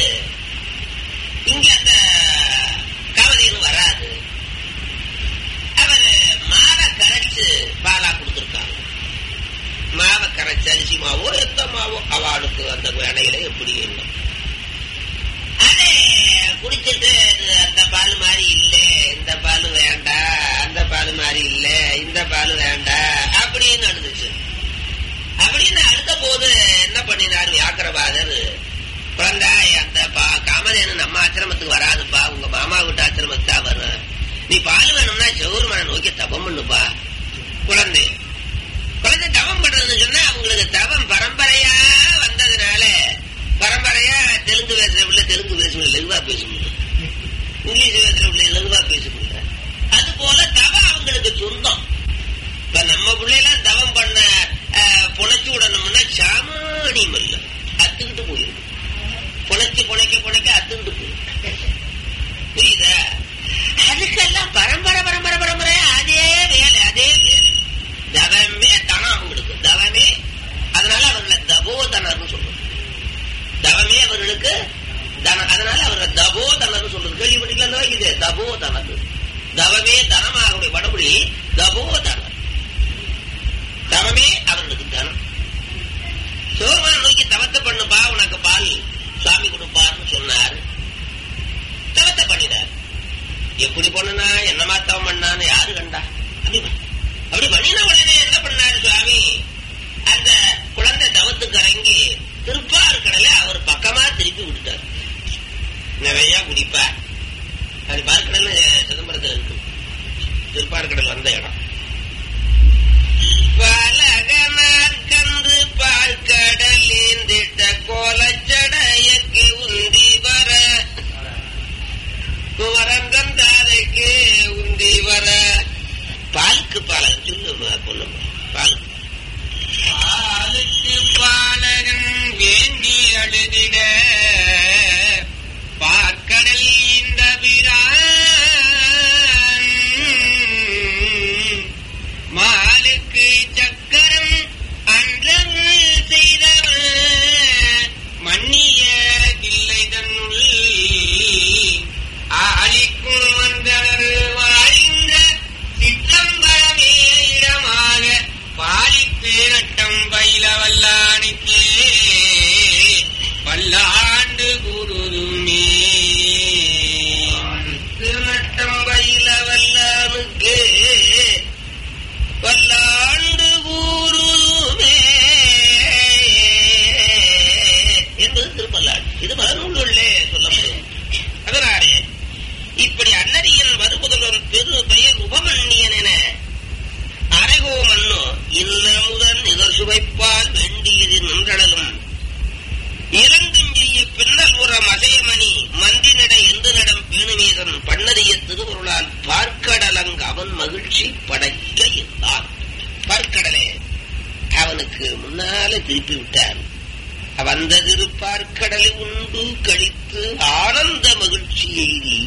இங்க அந்த காவலியன் வராது அவர் மாவை கரைச்சு பாலா கொடுத்திருக்காங்க மாவை கரைச்சு அரிசி மாவோ எந்த மாவோ அவளுக்கு அந்த வேலையில எப்படி இல்லை அதே குடிச்சிட்டு இது அந்த பால் மாதிரி இல்ல இந்த பால் வேண்டாம் அந்த பால் மாதிரி இல்ல இந்த பால் வேண்டாம் அப்படின்னு அழுதுச்சு அப்படின்னு அழுத போது என்ன பண்ணினார் வியாக்கிரபாதர் குழந்தாய் அந்த பா- காமதேனு நம்ம ஆசிரமத்துக்கு வராதுப்பா உங்க மாமா வீட்டு ஆசிரமத்துக்கு தான் வரும் நீ பால் வேணும்னா சௌர்மனை நோக்கி தபம் பண்ணுப்பா குழந்தை குழந்தை தவம் பண்றதுன்னு சொன்னா அவங்களுக்கு தவம் பரம்பரையா வந்ததுனால பரம்பரையா தெலுங்கு பேசுற உள்ள தெலுங்கு பேச முடியல லகுவா பேச முடியல இங்கிலீஷ் பேசுற உள்ள லகுவா பேச முடியல அது போல தவம் அவங்களுக்கு சொந்தம் இப்ப நம்ம பிள்ளைலாம் தவம் பண்ண அஹ், புனைச்சு விடணும்னா சாமானியம் இல்ல அத்துக்கிட்டு போயிருக்கு புனைச்சு புனைக்க புனைக்க அத்துக்கிட்டு போயிருக்கு புரியுதா அதுக்கெல்லாம் பரம்பரை பரம்பரை பரம்பரை அதே வேலை அதே வேலை தவமே தனம் அவங்களுக்கு தவமே அதனால அவர்களை தபோதனர்னு சொல்றோம் தவமே அவர்களுக்கு தன- அதனால அவர்களை தபோதனர்னு சொல்றது கேள்விப்பட்டீங்களா இது தபோதனர் தவமே தனமாக படபடி தபோதனர் தவமே அவர்களுக்கு தனம் சிவமான நோக்கி தவத்தை பண்ணுப்பா உனக்கு பால் சுவாமி கொடுப்பார்னு சொன்னார் தவத்தை பண்ணினார் எப்படி பண்ணுனா என்னமா தவம் பண்ணான்னு யாரு கண்டா அப்படி பண்ண- அப்படி பண்ணின உடனே என்ன பண்ணாரு சுவாமி அந்த குழந்தை தவத்துக்கு இறங்கி திருப்பார் கடலை அவர் பக்கமா திருப்பி விட்டுட்டார் நிறைய குடிப்பா அது பார்க்கடல் சிதம்பரத்தில் இருக்கு திருப்பார்கடல் வந்த இடம் பலகனார்கன்று பார்க்கடலேந்திட்ட கோலச்சடையக்கு உந்தி வர குமரங்கந்தாதைக்கு உந்தி வர பாலுக்கு பாலகன் சொல்லு பொண்ணு பாலுக்கு பாலுக்கு பாலகன் வேண்டி அழுதிட பார்க்கடல் இந்த பிரான் அனுப்பி விட்டார் வந்த திருப்பார்க்கடலை உண்டு கழித்து ஆனந்த மகிழ்ச்சி எய்தி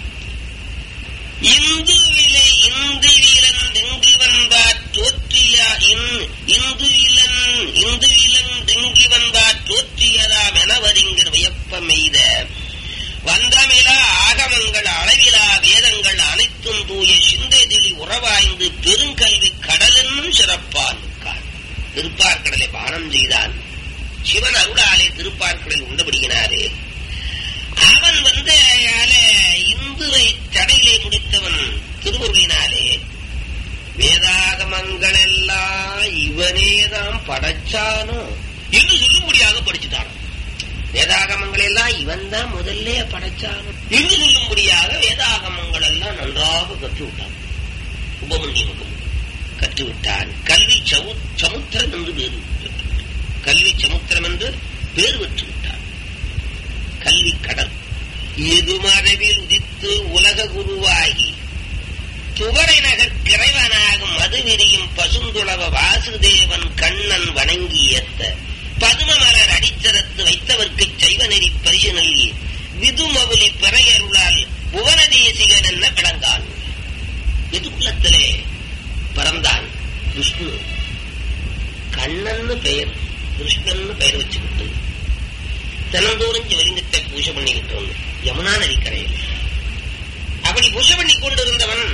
இந்து விலை இந்து இளன் திங்கி வந்தார் தோற்றியா இந்து இளன் இந்து இளன் திங்கி வந்தார் தோற்றியதாம் எனவரிங்கிற வியப்பம் எய்த வந்தமிலா ஆகமங்கள் அளவிலா வேதங்கள் அனைத்தும் தூய சிந்தைதிலி உறவாய்ந்து பெருங்கல்வி கடலென்னும் சிறப்பான் திருப்பார்க்கடலை பானம் செய்தான் சிவன் அருளாலே திருப்பார்க்கடல் உண்டபடுகினாரே அவன் வந்து இந்துவை தடையிலே முடித்தவன் திருவுருளினாலே வேதாகமங்கள் எல்லாம் இவனேதான் படைச்சானோ என்று சொல்லும்படியாக படிச்சுட்டானோ வேதாகமங்கள் எல்லாம் இவன் தான் முதல்ல படைச்சானோ என்று சொல்லும்படியாக வேதாகமங்கள் எல்லாம் நன்றாக கற்றுவிட்டான் உபமன்யமுகம் கற்றுவிட்டான் கல்வி சமுத்திரம் என்று பேரு கல்வி சமுத்திரம் என்று பேர் பெற்று விட்டான் கல்வி கடல் எது மரபில் உதித்து உலக குருவாகி துவரை நகர் கிரைவனாகும் மது விரியும் பசுந்துளவ வாசுதேவன் கண்ணன் வணங்கி ஏத்த பதுமமலர் அடித்தரத்து வைத்தவர்க்கு சைவ நெறி பரிசு நல்கி விதுமவுலி பிறையருளால் புவனதேசிகன் என்ன விளங்கான் எதுக்குள்ளத்திலே பிறந்தான் விஷ்ணு கண்ணன்னு பெயர் கிருஷ்ணன் பெயர் வச்சுக்கிட்டு தினந்தோறும் சிவலிங்கத்தை பூஜை பண்ணிக்கிட்டு வந்து யமுனா நதிக்கரையில் அப்படி பூஜை பண்ணி கொண்டிருந்தவன்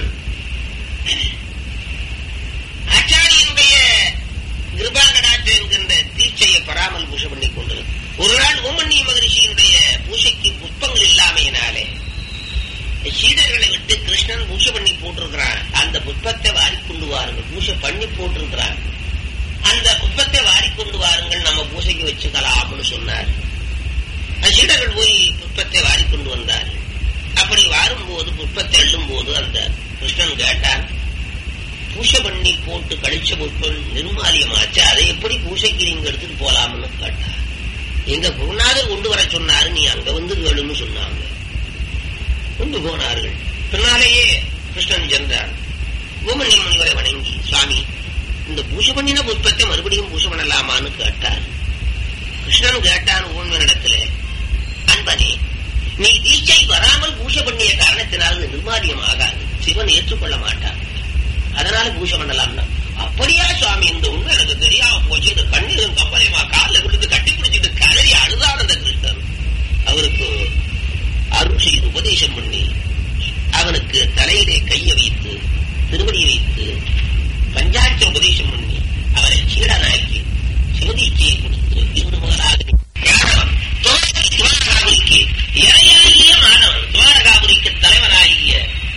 ஆச்சாரியனுடைய கிருபாகடாற்று என்கின்ற தீட்சையை பராமல் பூஜை பண்ணி கொண்டிருந்த ஒரு நாள் ஓமன்னிய மகரிஷியினுடைய பூஜைக்கு புஷ்பங்கள் இல்லாமையினாலே சீடர்களை விட்டு கிருஷ்ணன் பூஜை பண்ணி போட்டிருக்கிறான் அந்த புஷ்பத்தை வாரிக்கொண்டு வாருங்கள் பூஜை பண்ணி போட்டிருக்கிறான் அந்த புஷ்பத்தை வாரிக்கொண்டு வாருங்கள் நம்ம பூஜைக்கு வச்சுக்கலாம்னு சொன்னார் சீடர்கள் போய் புஷ்பத்தை வாரிக்கொண்டு வந்தார்கள் அப்படி வாரும்போது புஷ்பத்தை எள்ளும் போது அந்த கிருஷ்ணன் கேட்டான் பூஜை பண்ணி போட்டு கழிச்ச புஷ்பம் நிர்மாலியமாச்சு அதை எப்படி பூஜைக்கு நீங்க எடுத்துட்டு போலாம்னு கேட்டார் எங்க குருநாதர் கொண்டு வர சொன்னாரு நீ அங்க வந்து கேளுன்னு சொன்னாங்க கொண்டு போனார்கள் பின்னாலேயே கிருஷ்ணன் சென்றான் கோமணி முனிவரை வணங்கி சுவாமி இந்த பூஜை பண்ணின புஷ்பத்தை மறுபடியும் பூஜை பண்ணலாமான்னு கேட்டார் கிருஷ்ணன் கேட்டான் ஊன்வனிடத்துல அன்பனே நீ தீட்சை வராமல் பூஜை பண்ணிய காரணத்தினால் நிர்மாரியம் ஆகாது சிவன் ஏற்றுக்கொள்ள மாட்டான் அதனால பூஜை பண்ணலாம்னா அப்படியா சுவாமி இந்த உண்மை எனக்கு தெரியாம போச்சு இந்த கண்ணீரும் கம்பலையுமா காலில் விழுந்து கட்டி பிடிச்சிட்டு கதறி அழுதான் அந்த கிருஷ்ணன் அவருக்கு அருள் செய்து உபதேசம் பண்ணி அவனுக்கு தலையிலே கையை வைத்து திருவடியை வைத்து பஞ்சாட்ச உபதேசம் பண்ணி அவரை சீடனாக்கி சிவதீட்சையை கொடுத்து இன்று முதலாக ஞானவன் துவாரகாபுரிக்கு இறையாகிய மாணவன் துவாரகாபுரிக்கு தலைவனாகிய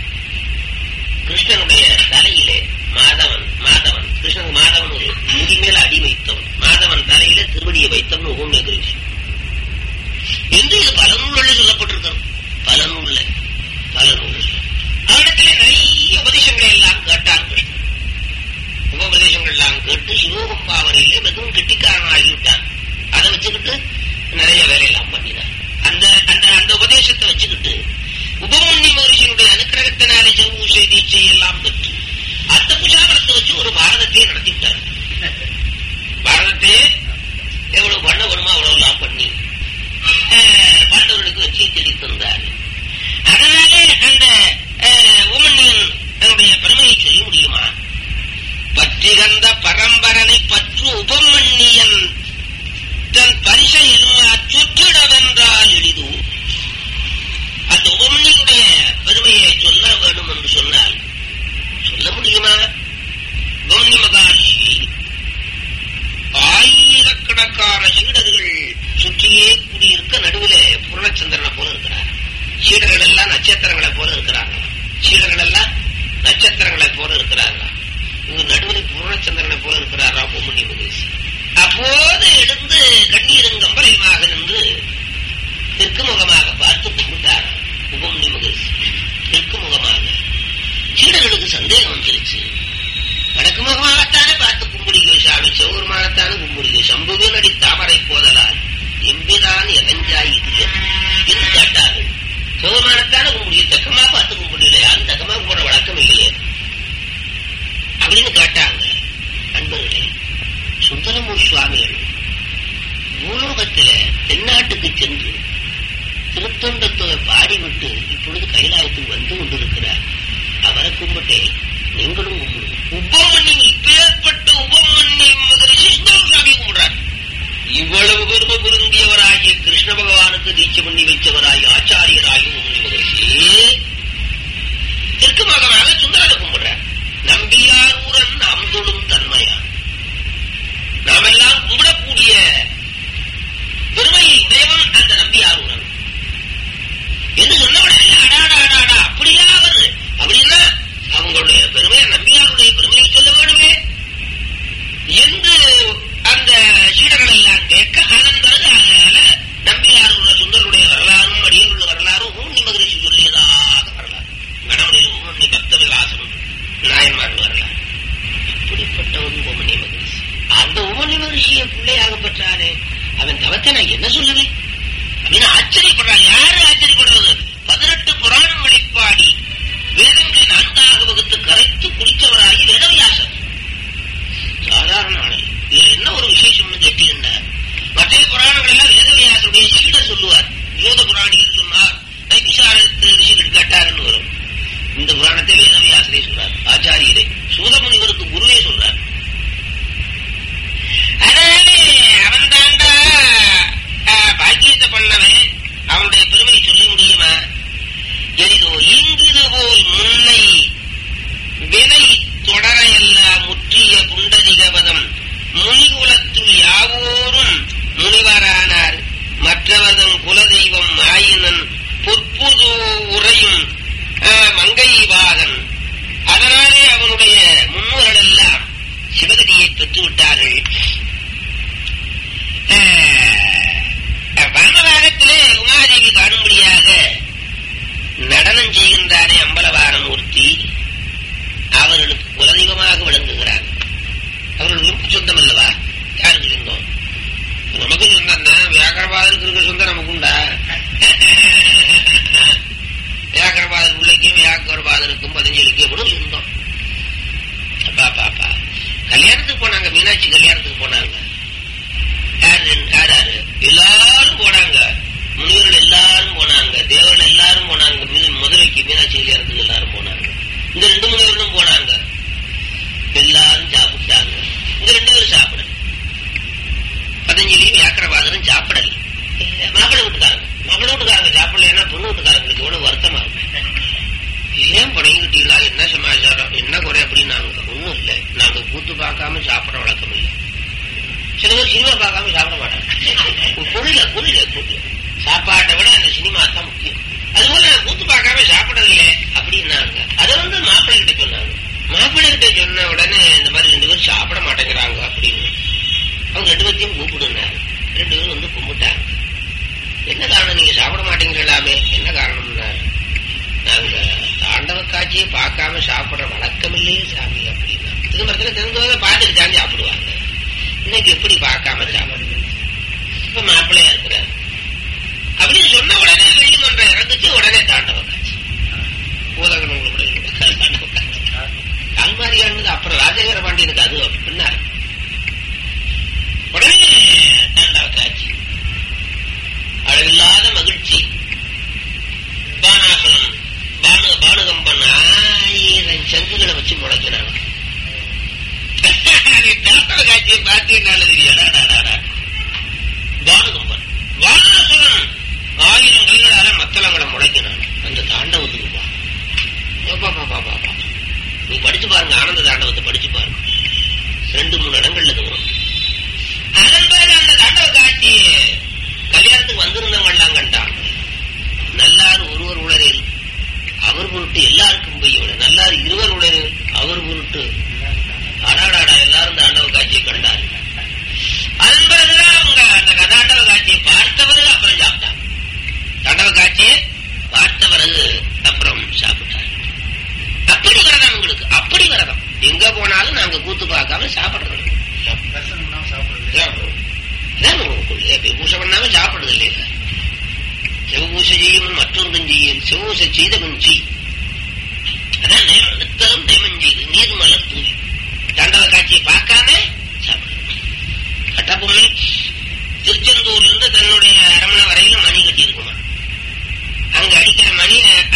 கிருஷ்ணனுடைய தலையிலே மாதவன் மாதவன் கிருஷ்ணன் மாதவன் ஒரு முடி மேல அடி வைத்தவன் மாதவன் தலையில திருவடியை வைத்தவன் ஓமிய கிருஷ்ணன் என்று இது பல நூல்களில் சொல்லப்பட்டிருக்கிறது பல நூல்ல பல நூல் அவரிடத்திலே நிறைய உபதேசங்களை எல்லாம் கேட்டான் கிருஷ்ணன் உபதேசங்கள் எல்லாம் கேட்டு சிவகம்பாவனையிலே வெறும் கெட்டிக்காரனாகிவிட்டான் அதை வச்சுக்கிட்டு நிறைய வேலையெல்லாம் பண்ணினார் அந்த அந்த அந்த உபதேசத்தை வச்சுக்கிட்டு உபமன்யி மகரிஷியுடைய அனுக்கிரகத்தினாலே செவ்வூசை தீட்சை எல்லாம் பெற்று அந்த புஜாபலத்தை வச்சு ஒரு பாரதத்தையே நடத்திவிட்டார் பாரதத்தையே எவ்வளவு பண்ண வேணுமோ அவ்வளவு எல்லாம் பண்ணி பாண்டவர்களுக்கு வச்சு தேடி தந்தார் அதனாலே அந்த உமன்யன் அதனுடைய பெருமையை சொல்ல முடியுமா பற்றிகந்த பரம்பரனை பற்று உபமன்னியன் தன் பரிசை எதுமா சுற்றிடவென்றால் எளிது அந்த உபமன்னியுடைய பெருமையை சொல்ல வேண்டும் என்று சொன்னால் சொல்ல முடியுமா உபமன்யி மகாரிஷி ஆயிரக்கணக்கான சீடர்கள் சுற்றியே கூடியிருக்க நடுவில் பூர்ணச்சந்திரனை போல இருக்கிறார் சீடர்கள் எல்லாம் நட்சத்திரங்களை போல இருக்கிறாங்க சீடர்கள் எல்லாம் நட்சத்திரங்களை போல இருக்கிறாங்க இங்கு நடுவில் பூர்ணச்சந்திரனை போல இருக்கிறாரா பொம்மணி மகேஷ் அப்போது எழுந்து கண்ணீரும் கம்பலையுமாக நின்று தெற்கு முகமாக பார்த்து கும்பிட்டார் உபமணி மகேஷ் தெற்கு முகமாக சீடர்களுக்கு சந்தேகம் வந்துருச்சு வடக்கு முகமாகத்தானே பார்த்து கும்பிடுகோ சாமி சிவபெருமானத்தானே கும்பிடுகோ சம்புவே நடி தாமரை போதலால் எம்பிதான் எவஞ்சாய் இது என்று கேட்டார்கள் சிவபெருமானத்தானே கும்பிடுகோ தக்கமா பார்த்து கும்பிடல யாரும் தக்கமா கும்பிட வழக்கம் இல்லையே அப்படின்னு கேட்டாங்க அன்பர்களே சுந்தரமூர் சுவாமிகள் பாடிவிட்டு இப்பொழுது கைலாயத்துக்கு வந்து கொண்டிருக்கிறார் அவரை கும்பிட்டே நீங்களும் கும்பிடுங்க உபமணி இப்பேற்பட்ட உபமணி மகரிஷி சுந்தர சுவாமி கும்பிடுறார் இவ்வளவு பெருமை பொருந்தியவராகிய கிருஷ்ண பகவானுக்கு தீட்சை பண்ணி வைத்தவராகிய ஆச்சாரியராகிய உபமணி மகரிஷி தெற்கு மகனாக சுந்தரனை கும்பிடுறார் நம்பியாரூரன் நாம் தொழும் தன்மையா நாம் எல்லாம் கும்பிடக்கூடிய பெருமையை உடையவன் அந்த நம்பியாரூரன் என்று சொன்ன உடனே அடாடா அடாடா அப்படியா அவர் அப்படின்னா அவங்களுடைய பெருமையை நம்பியாருடைய பெருமையை சொல்ல வேணுமே என்று அந்த சீடர்கள் எல்லாம் கேட்க அதன் பிறகு அதனால நம்பியாருடைய சுந்தருடைய வரலாறும் அடியருள்ள வரலாறும் ஊர்ணி மகரிஷி சொல்லியதாக வரலாறு வடமொழியில் ஊர்ணி பக்த விலாசம் நாயன்மார் வரலாறு இப்படிப்பட்ட ஒரு உமனி மகரிஷி அந்த உமனி மகரிஷியை பிள்ளையாக பெற்றானே அவன் தவத்தை நான் என்ன சொல்லுவேன் அப்படின்னு ஆச்சரியப்படுறாங்க யாரு ஆச்சரியப்படுறது பதினெட்டு புராணங்களை பாடி வேதங்களை நான்காக வகுத்து கரைத்து குடித்தவராகி வேதவியாசர் சாதாரண ஆளல் இதுல என்ன ஒரு விசேஷம்னு கேட்டீங்கன்னா மற்ற புராணங்கள் எல்லாம் வேதவியாசருடைய சீடர் சொல்லுவார் யோக புராணிகள் சொன்னார் நைபிசாரத்து ரிஷிகள் கேட்டாருன்னு வரும் இந்த புராணத்தை வேதவியாசரே சொல்றார் ஆச்சாரியரே சூதமுனிவருக்கு குருவே சொல்றார் அதனாலே அவன் தாண்டா பாக்கியத்தை பண்ணவன் அவனுடைய பெருமையை சொல்ல முடியுமா எளிதோ இங்குது போல் முன்னை வினை தொடர எல்லாம் முற்றிய புண்டரிகவதம் முனிகுலத்துள் யாவோரும் முனிவரானார் மற்றவதன் குலதெய்வம் ஆயினன் பொற்புது உரையும் மங்கை வாகன் அதனாலே அவனுடைய முன்னோர்கள் எல்லாம் சிவகதியை பெற்று விட்டார்கள் வானவாகத்திலே உமாதேவி காணும்படியாக நடனம் செய்கின்றாரே அம்பலவாரமூர்த்தி அவர்களுக்கு குலதெய்வமாக விளங்குகிறார் அவர்களுக்கு சொந்தம் அல்லவா யாருக்கு சொந்தம் நமக்கு சொந்தம் தான் வியாகரபாதருக்கு இருக்கிற சொந்தம் நமக்கு உண்டா வியாகரபாதர் பிள்ளைக்கும் வியாகரபாதருக்கும் பதஞ்சலிக்கும் கூட சொந்தம் அப்பா பாப்பா கல்யாணத்துக்கு போனாங்க மீனாட்சி கல்யாணத்துக்கு போனாங்க யாரு யாராரு எல்லாரும் போனாங்க முனிவர்கள் எல்லாரும் போனாங்க தேவர்கள் எல்லாரும் போனாங்க மதுரைக்கு மீனாட்சி கல்யாணத்துக்கு எல்லாரும் போனாங்க இந்த ரெண்டு முனிவர்களும் போனாங்க எல்லாரும் சாப்பிட்டாங்க இந்த ரெண்டு பேரும் சாப்பிடல பதஞ்சலியும் வியாக்கரவாதரும் சாப்பிடல மாப்பிள்ளை வீட்டுக்காரங்க மாப்பிள்ளை வீட்டுக்காரங்க சாப்பிடல பொண்ணு வீட்டுக்காரங்களுக்கு எவ்வளவு வருத்தமா இருக்கு ஏன் படையிட்டீங்களா என்ன சமாச்சாரம் என்ன குறை அப்படின்னாங்க ஒண்ணும் இல்லை நாங்க கூத்து பார்க்காம சாப்பிட வழக்கம் இல்லை சில பேர் சினிமா பார்க்காம சாப்பிட மாட்டாங்க புரியல புரியல புரியல சாப்பாட்டை விட அந்த சினிமா தான் முக்கியம் அதுபோல நான் கூத்து பார்க்காம சாப்பிடல அப்படின்னாங்க அதை வந்து மாப்பிள்ளை கிட்ட சொன்னாங்க மாப்பிள்ளை கிட்ட சொன்ன உடனே இந்த மாதிரி ரெண்டு பேரும் சாப்பிட மாட்டேங்கிறாங்க அப்படின்னு அவங்க ரெண்டு பேர்த்தையும் கூப்பிடுனாங்க ரெண்டு பேரும் வந்து கும்பிட்டாங்க என்ன காரணம் நீங்க சாப்பிட மாட்டேங்கிறலாமே என்ன காரணம்னா நாங்க தாண்டவ காட்சியை பார்க்காம சாப்பிடுற வழக்கம் இல்லையே சாமி அப்படின்னா இது மரத்துல தெரிஞ்சவங்க பார்த்துட்டு தான் சாப்பிடுவாங்க இன்னைக்கு எப்படி பார்க்காம சாப்பிடுறது இப்ப மாப்பிள்ளையா இருக்கிறார் அப்படின்னு சொன்ன உடனே வெள்ளிமன்றம் இறங்குச்சு உடனே தாண்டவ காட்சி பூதகணங்களுடைய தாண்டவ காட்சி கல்மாரியானது அப்புறம் ராஜேந்திர பாண்டியனுக்கு அது பின்னார் உடனே தாண்டவ காட்சி அளவில்லாத மகிழ்ச்சி பானாசனம் பானு பானுகம்பன் ஆயிரம் சங்குகளை வச்சு முளைக்கிறாங்க தாண்டவ காட்சியை பார்த்தீங்கன்னால தெரியாடா பானுகம்பன் வானாசுரன் ஆயிரம் கைகளால மத்தளங்களை முளைக்கிறான் அந்த தாண்டவத்துக்கு பா பாப்பா பாப்பா பாப்பா நீ படிச்சு பாருங்க ஆனந்த தாண்டவத்தை படிச்சு பாருங்க ரெண்டு மூணு இடங்கள்ல இது வரும் அதன் பிறகு அந்த தாண்டவ காட்சி கல்யாணத்துக்கு வந்திருந்தவங்க எல்லாம் கண்டாங்க நல்லார் ஒருவர் உளரில் அவர் பொருட்டு எல்லாருக்கும் பெய்யும் நல்லார் இருவர் உளரில் அவர் பொருட்டு அடாடாடா எல்லாரும் தாண்டவ காட்சியை கண்டார் அதன் பிறகுதான் அவங்க அந்த கதாண்டவ காட்சியை பார்த்த பிறகு அப்புறம் சாப்பிட்டாங்க தாண்டவ காட்சியை பார்த்த பிறகு அப்புறம் சாப்பிட்டாங்க அப்படி விரதம் உங்களுக்கு அப்படி விரதம் எங்க போனாலும் நாங்க கூத்து பார்க்காம சாப்பிடுறது பூசை பண்ணாம சாப்பிடுறது இல்லையா சிவபூசை செய்யும் மற்றொன்றும் செய்யும் சிவபூசை செய்தவன் செய் அதான் நித்தம் தெய்வம் செய்து நீர் மலர் தூய் தாண்டவ காட்சியை பார்க்காம சாப்பிடுறது கட்டபொம்மன் திருச்செந்தூர்ல இருந்து தன்னுடைய அரமணை வரையிலும் மணி கட்டி இருக்குமா அங்க அடிக்க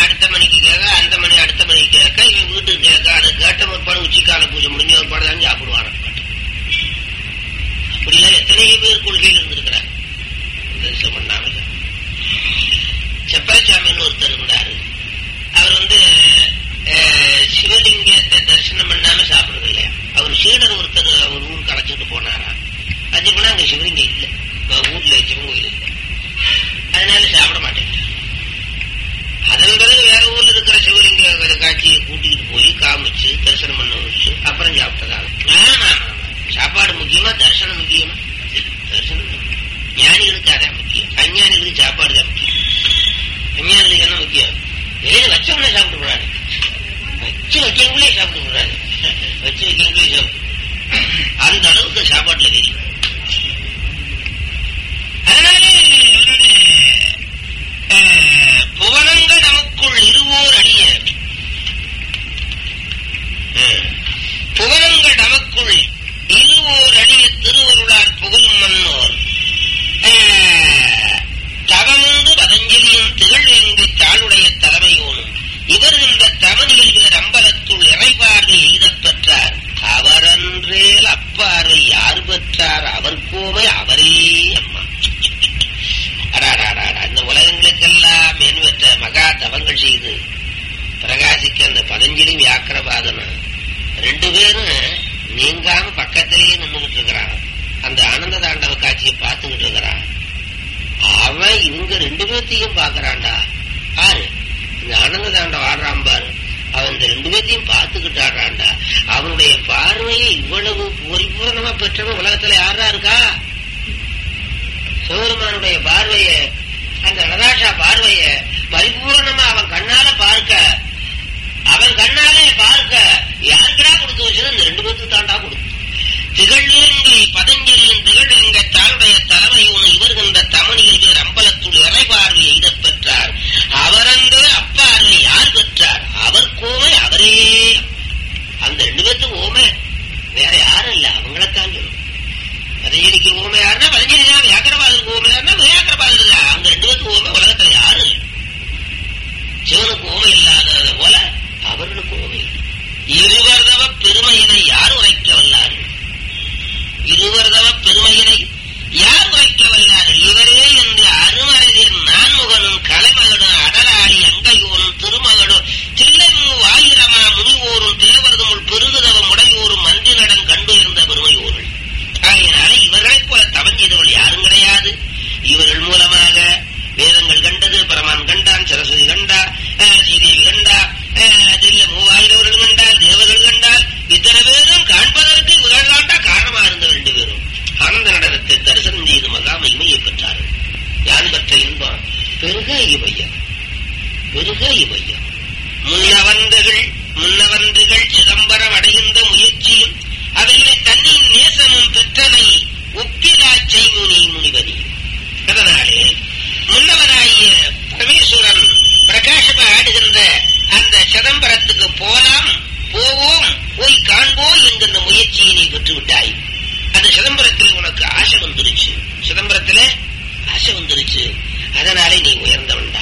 அடுத்த மணிக்கு கேட்க அந்த மணி அடுத்த மணிக்கு கேட்க இவன் வீட்டுக்கு கேட்க அது கேட்ட முற்பாடு உச்சிக்கால பூஜை முடிஞ்ச ஒரு பாடு தான் சாப்பிடுவான் அப்படிலாம் எத்தனையோ பேர் கொள்கையில் இருந்திருக்கிறார் தரிசனம் பண்ணாமல் செப்பரசாமின்னு ஒருத்தர் இருந்தாரு அவர் வந்து அஹ், சிவலிங்கத்தை தரிசனம் பண்ணாம சாப்பிடுறது இல்லையா அவர் சீடர் ஒருத்தர் அவர் ஊருக்கு அழைச்சிட்டு போனாரா அஞ்சு போனா அங்க சிவலிங்கம் இல்லை அஹ் ஊர்ல சிவன் கோயில் இல்லை அதனால சாப்பிட மாட்டேன் அதன் பிறகு வேற ஊர்ல இருக்கிற சிவலிங்க காட்சியை கூட்டிட்டு போய் காமிச்சு தரிசனம் பண்ண வச்சு அப்புறம் சாப்பிட்டதா ஆமா ஆமா ஆமா. சாப்பாடு முக்கியமா தரிசனம் முக்கியமா தரிசனம் தான். ஞானிகளுக்கு அதான் முக்கியம் அஞ்ஞானிகளுக்கு சாப்பாடு தான் முக்கியம் அஞ்ஞானிகளுக்கு என்ன முக்கியம் வெளியில வச்சவனே சாப்பிட்டு போறாரு வச்சு வைக்கிறவங்களே சாப்பிட்டு போறாரு வச்சு வைக்கிறவங்களே சாப்பிட்டு அந்த அளவுக்கு சாப்பாட்டுல தெரியும் அதனாலே வந்து, அஹ், புவனங்கள் நமக்குள் இருவோர் அடிய அஹ், புவனங்கள் நமக்குள் இருவோர் அடிய திருவருளார் புகழும் மன்னோர் அஹ், தவமுண்டு பதஞ்சலியும் திகழ்வேங்கை தாளுடைய தலைமையோனும் இவர் இந்த தவனியில் வேர் அம்பலத்துள் இறைபார்வை எய்தப் பெற்றார் அவரன்றேல் அப்பார்வை யார் பெற்றார் அவர் கோமை அவரே அம்மா அடாடாடாடா, இந்த உலகங்களுக்கெல்லாம் மேன்வற்ற மகா தவங்கள் செய்து பிரகாசிக்க அந்த பதஞ்சலி வியாக்கிரபாதனும் ரெண்டு பேரும் நீங்காம பக்கத்திலேயே நின்றுகிட்டு இருக்கிறான் அந்த ஆனந்த தாண்டவ காட்சியை பார்த்துக்கிட்டு இருக்கிறான் அவன் இவங்க ரெண்டு பேர்த்தையும் பாக்குறான்டா பாரு இந்த ஆனந்த தாண்டவம் ஆடுறான் பாரு அவன் இந்த ரெண்டு பேர்த்தையும் பார்த்துக்கிட்டு ஆடுறான்டா அவனுடைய பார்வையை இவ்வளவு பரிபூர்ணமா பெற்றவன் உலகத்துல யாரா இருக்கா சிவபெருமானுடைய பார்வைய அந்த நடராஜா பார்வைய பரிபூரணமா அவன் கண்ணால பார்க்க அவன் கண்ணாலே பார்க்க யாருக்கடா கொடுத்து வச்சது இந்த ரெண்டு பேருக்கு தாண்டா கொடுத்து திகழ்வேங்கை பதஞ்சலியின் திகழ்வேங்கை தாளுடைய தலைமையோனு இவர்கின்ற தமணியில் வேறு அம்பலத்துள் இறை பார்வை எய்தப் பெற்றார் அவரங்கு அப்பார்வை யார் பெற்றார் அவர் கோமை அவரே அந்த ரெண்டு பேர்த்துக்கு ஓமை வேற யாரும் இல்ல அவங்களைத்தான் சொல்லணும் பதஞ்சலிக்கு ஓமை யாருன்னா பதஞ்சலி தான் வியாக்கரபாதருக்கு ஓமை யாருன்னா வியாக்கரபாதர் தான் அந்த ரெண்டு பேருக்கு ஓமை உலகத்துல யாரும் இல்லை சிவனுக்கு ஓமை இல்லாதது போல அவர்களுக்கு ஓமை இல்லை. இருவர்தவ பெருமையினை யார் உரைக்க வல்லார்கள் இருவர்தவ பெருமையினை யார் உரைக்க வல்லார்கள் இவரே என்று அருமறைதேன் நான்முகனும் கலைமகனும் அடலாளி அங்கையோனும் திருமகனும் தில்லைமு ஆயிரமா முனிவோரும் தேவர்தமுள் பெருகுதவ முடையோரும் மன்றி நடன் கண்டு இருந்த பெருமையோர்கள் ஆகையினால இவர்களைப் போல தவம் செய்தவள் யாரும் கிடையாது இவர்கள் மூலமாக வேதங்கள் கண்டது பரமான் கண்டான் சரஸ்வதி கண்டா அஹ், ஸ்ரீதேவி கண்டா அஹ், தில்ல மூவாயிரவர்கள் கண்டால் தேவர்கள் கண்டால் இத்தனை பேரும் காண்பதற்கு இவர்கள் தாண்டா காரணமா இருந்த ரெண்டு பேரும் ஆனந்த நடனத்தை தரிசனம் செய்து மகா மகிமையை பெற்றார்கள் யான் பெற்ற இன்பம் பெருக இவையம் பெருக இவையம் முன்னவன்றுகள் முன்னவன்றுகள் சிதம்பரம் அடைகின்ற முயற்சியும் அதனை தன்னின் நேசமும் பெற்றனை ஒப்பிலா செய்முனி முனிவதி அதனாலே முன்னவனாகிய பரமேஸ்வரன் பிரகாசமா ஆடுகின்ற அந்த சிதம்பரத்துக்கு போலாம் போவோம் போய் காண்போம் என்கின்ற முயற்சியை நீ பெற்று விட்டாய் அந்த சிதம்பரத்தில் உனக்கு ஆசை வந்துருச்சு சிதம்பரத்துல ஆசை வந்துருச்சு அதனாலே நீ உயர்ந்தவன்டா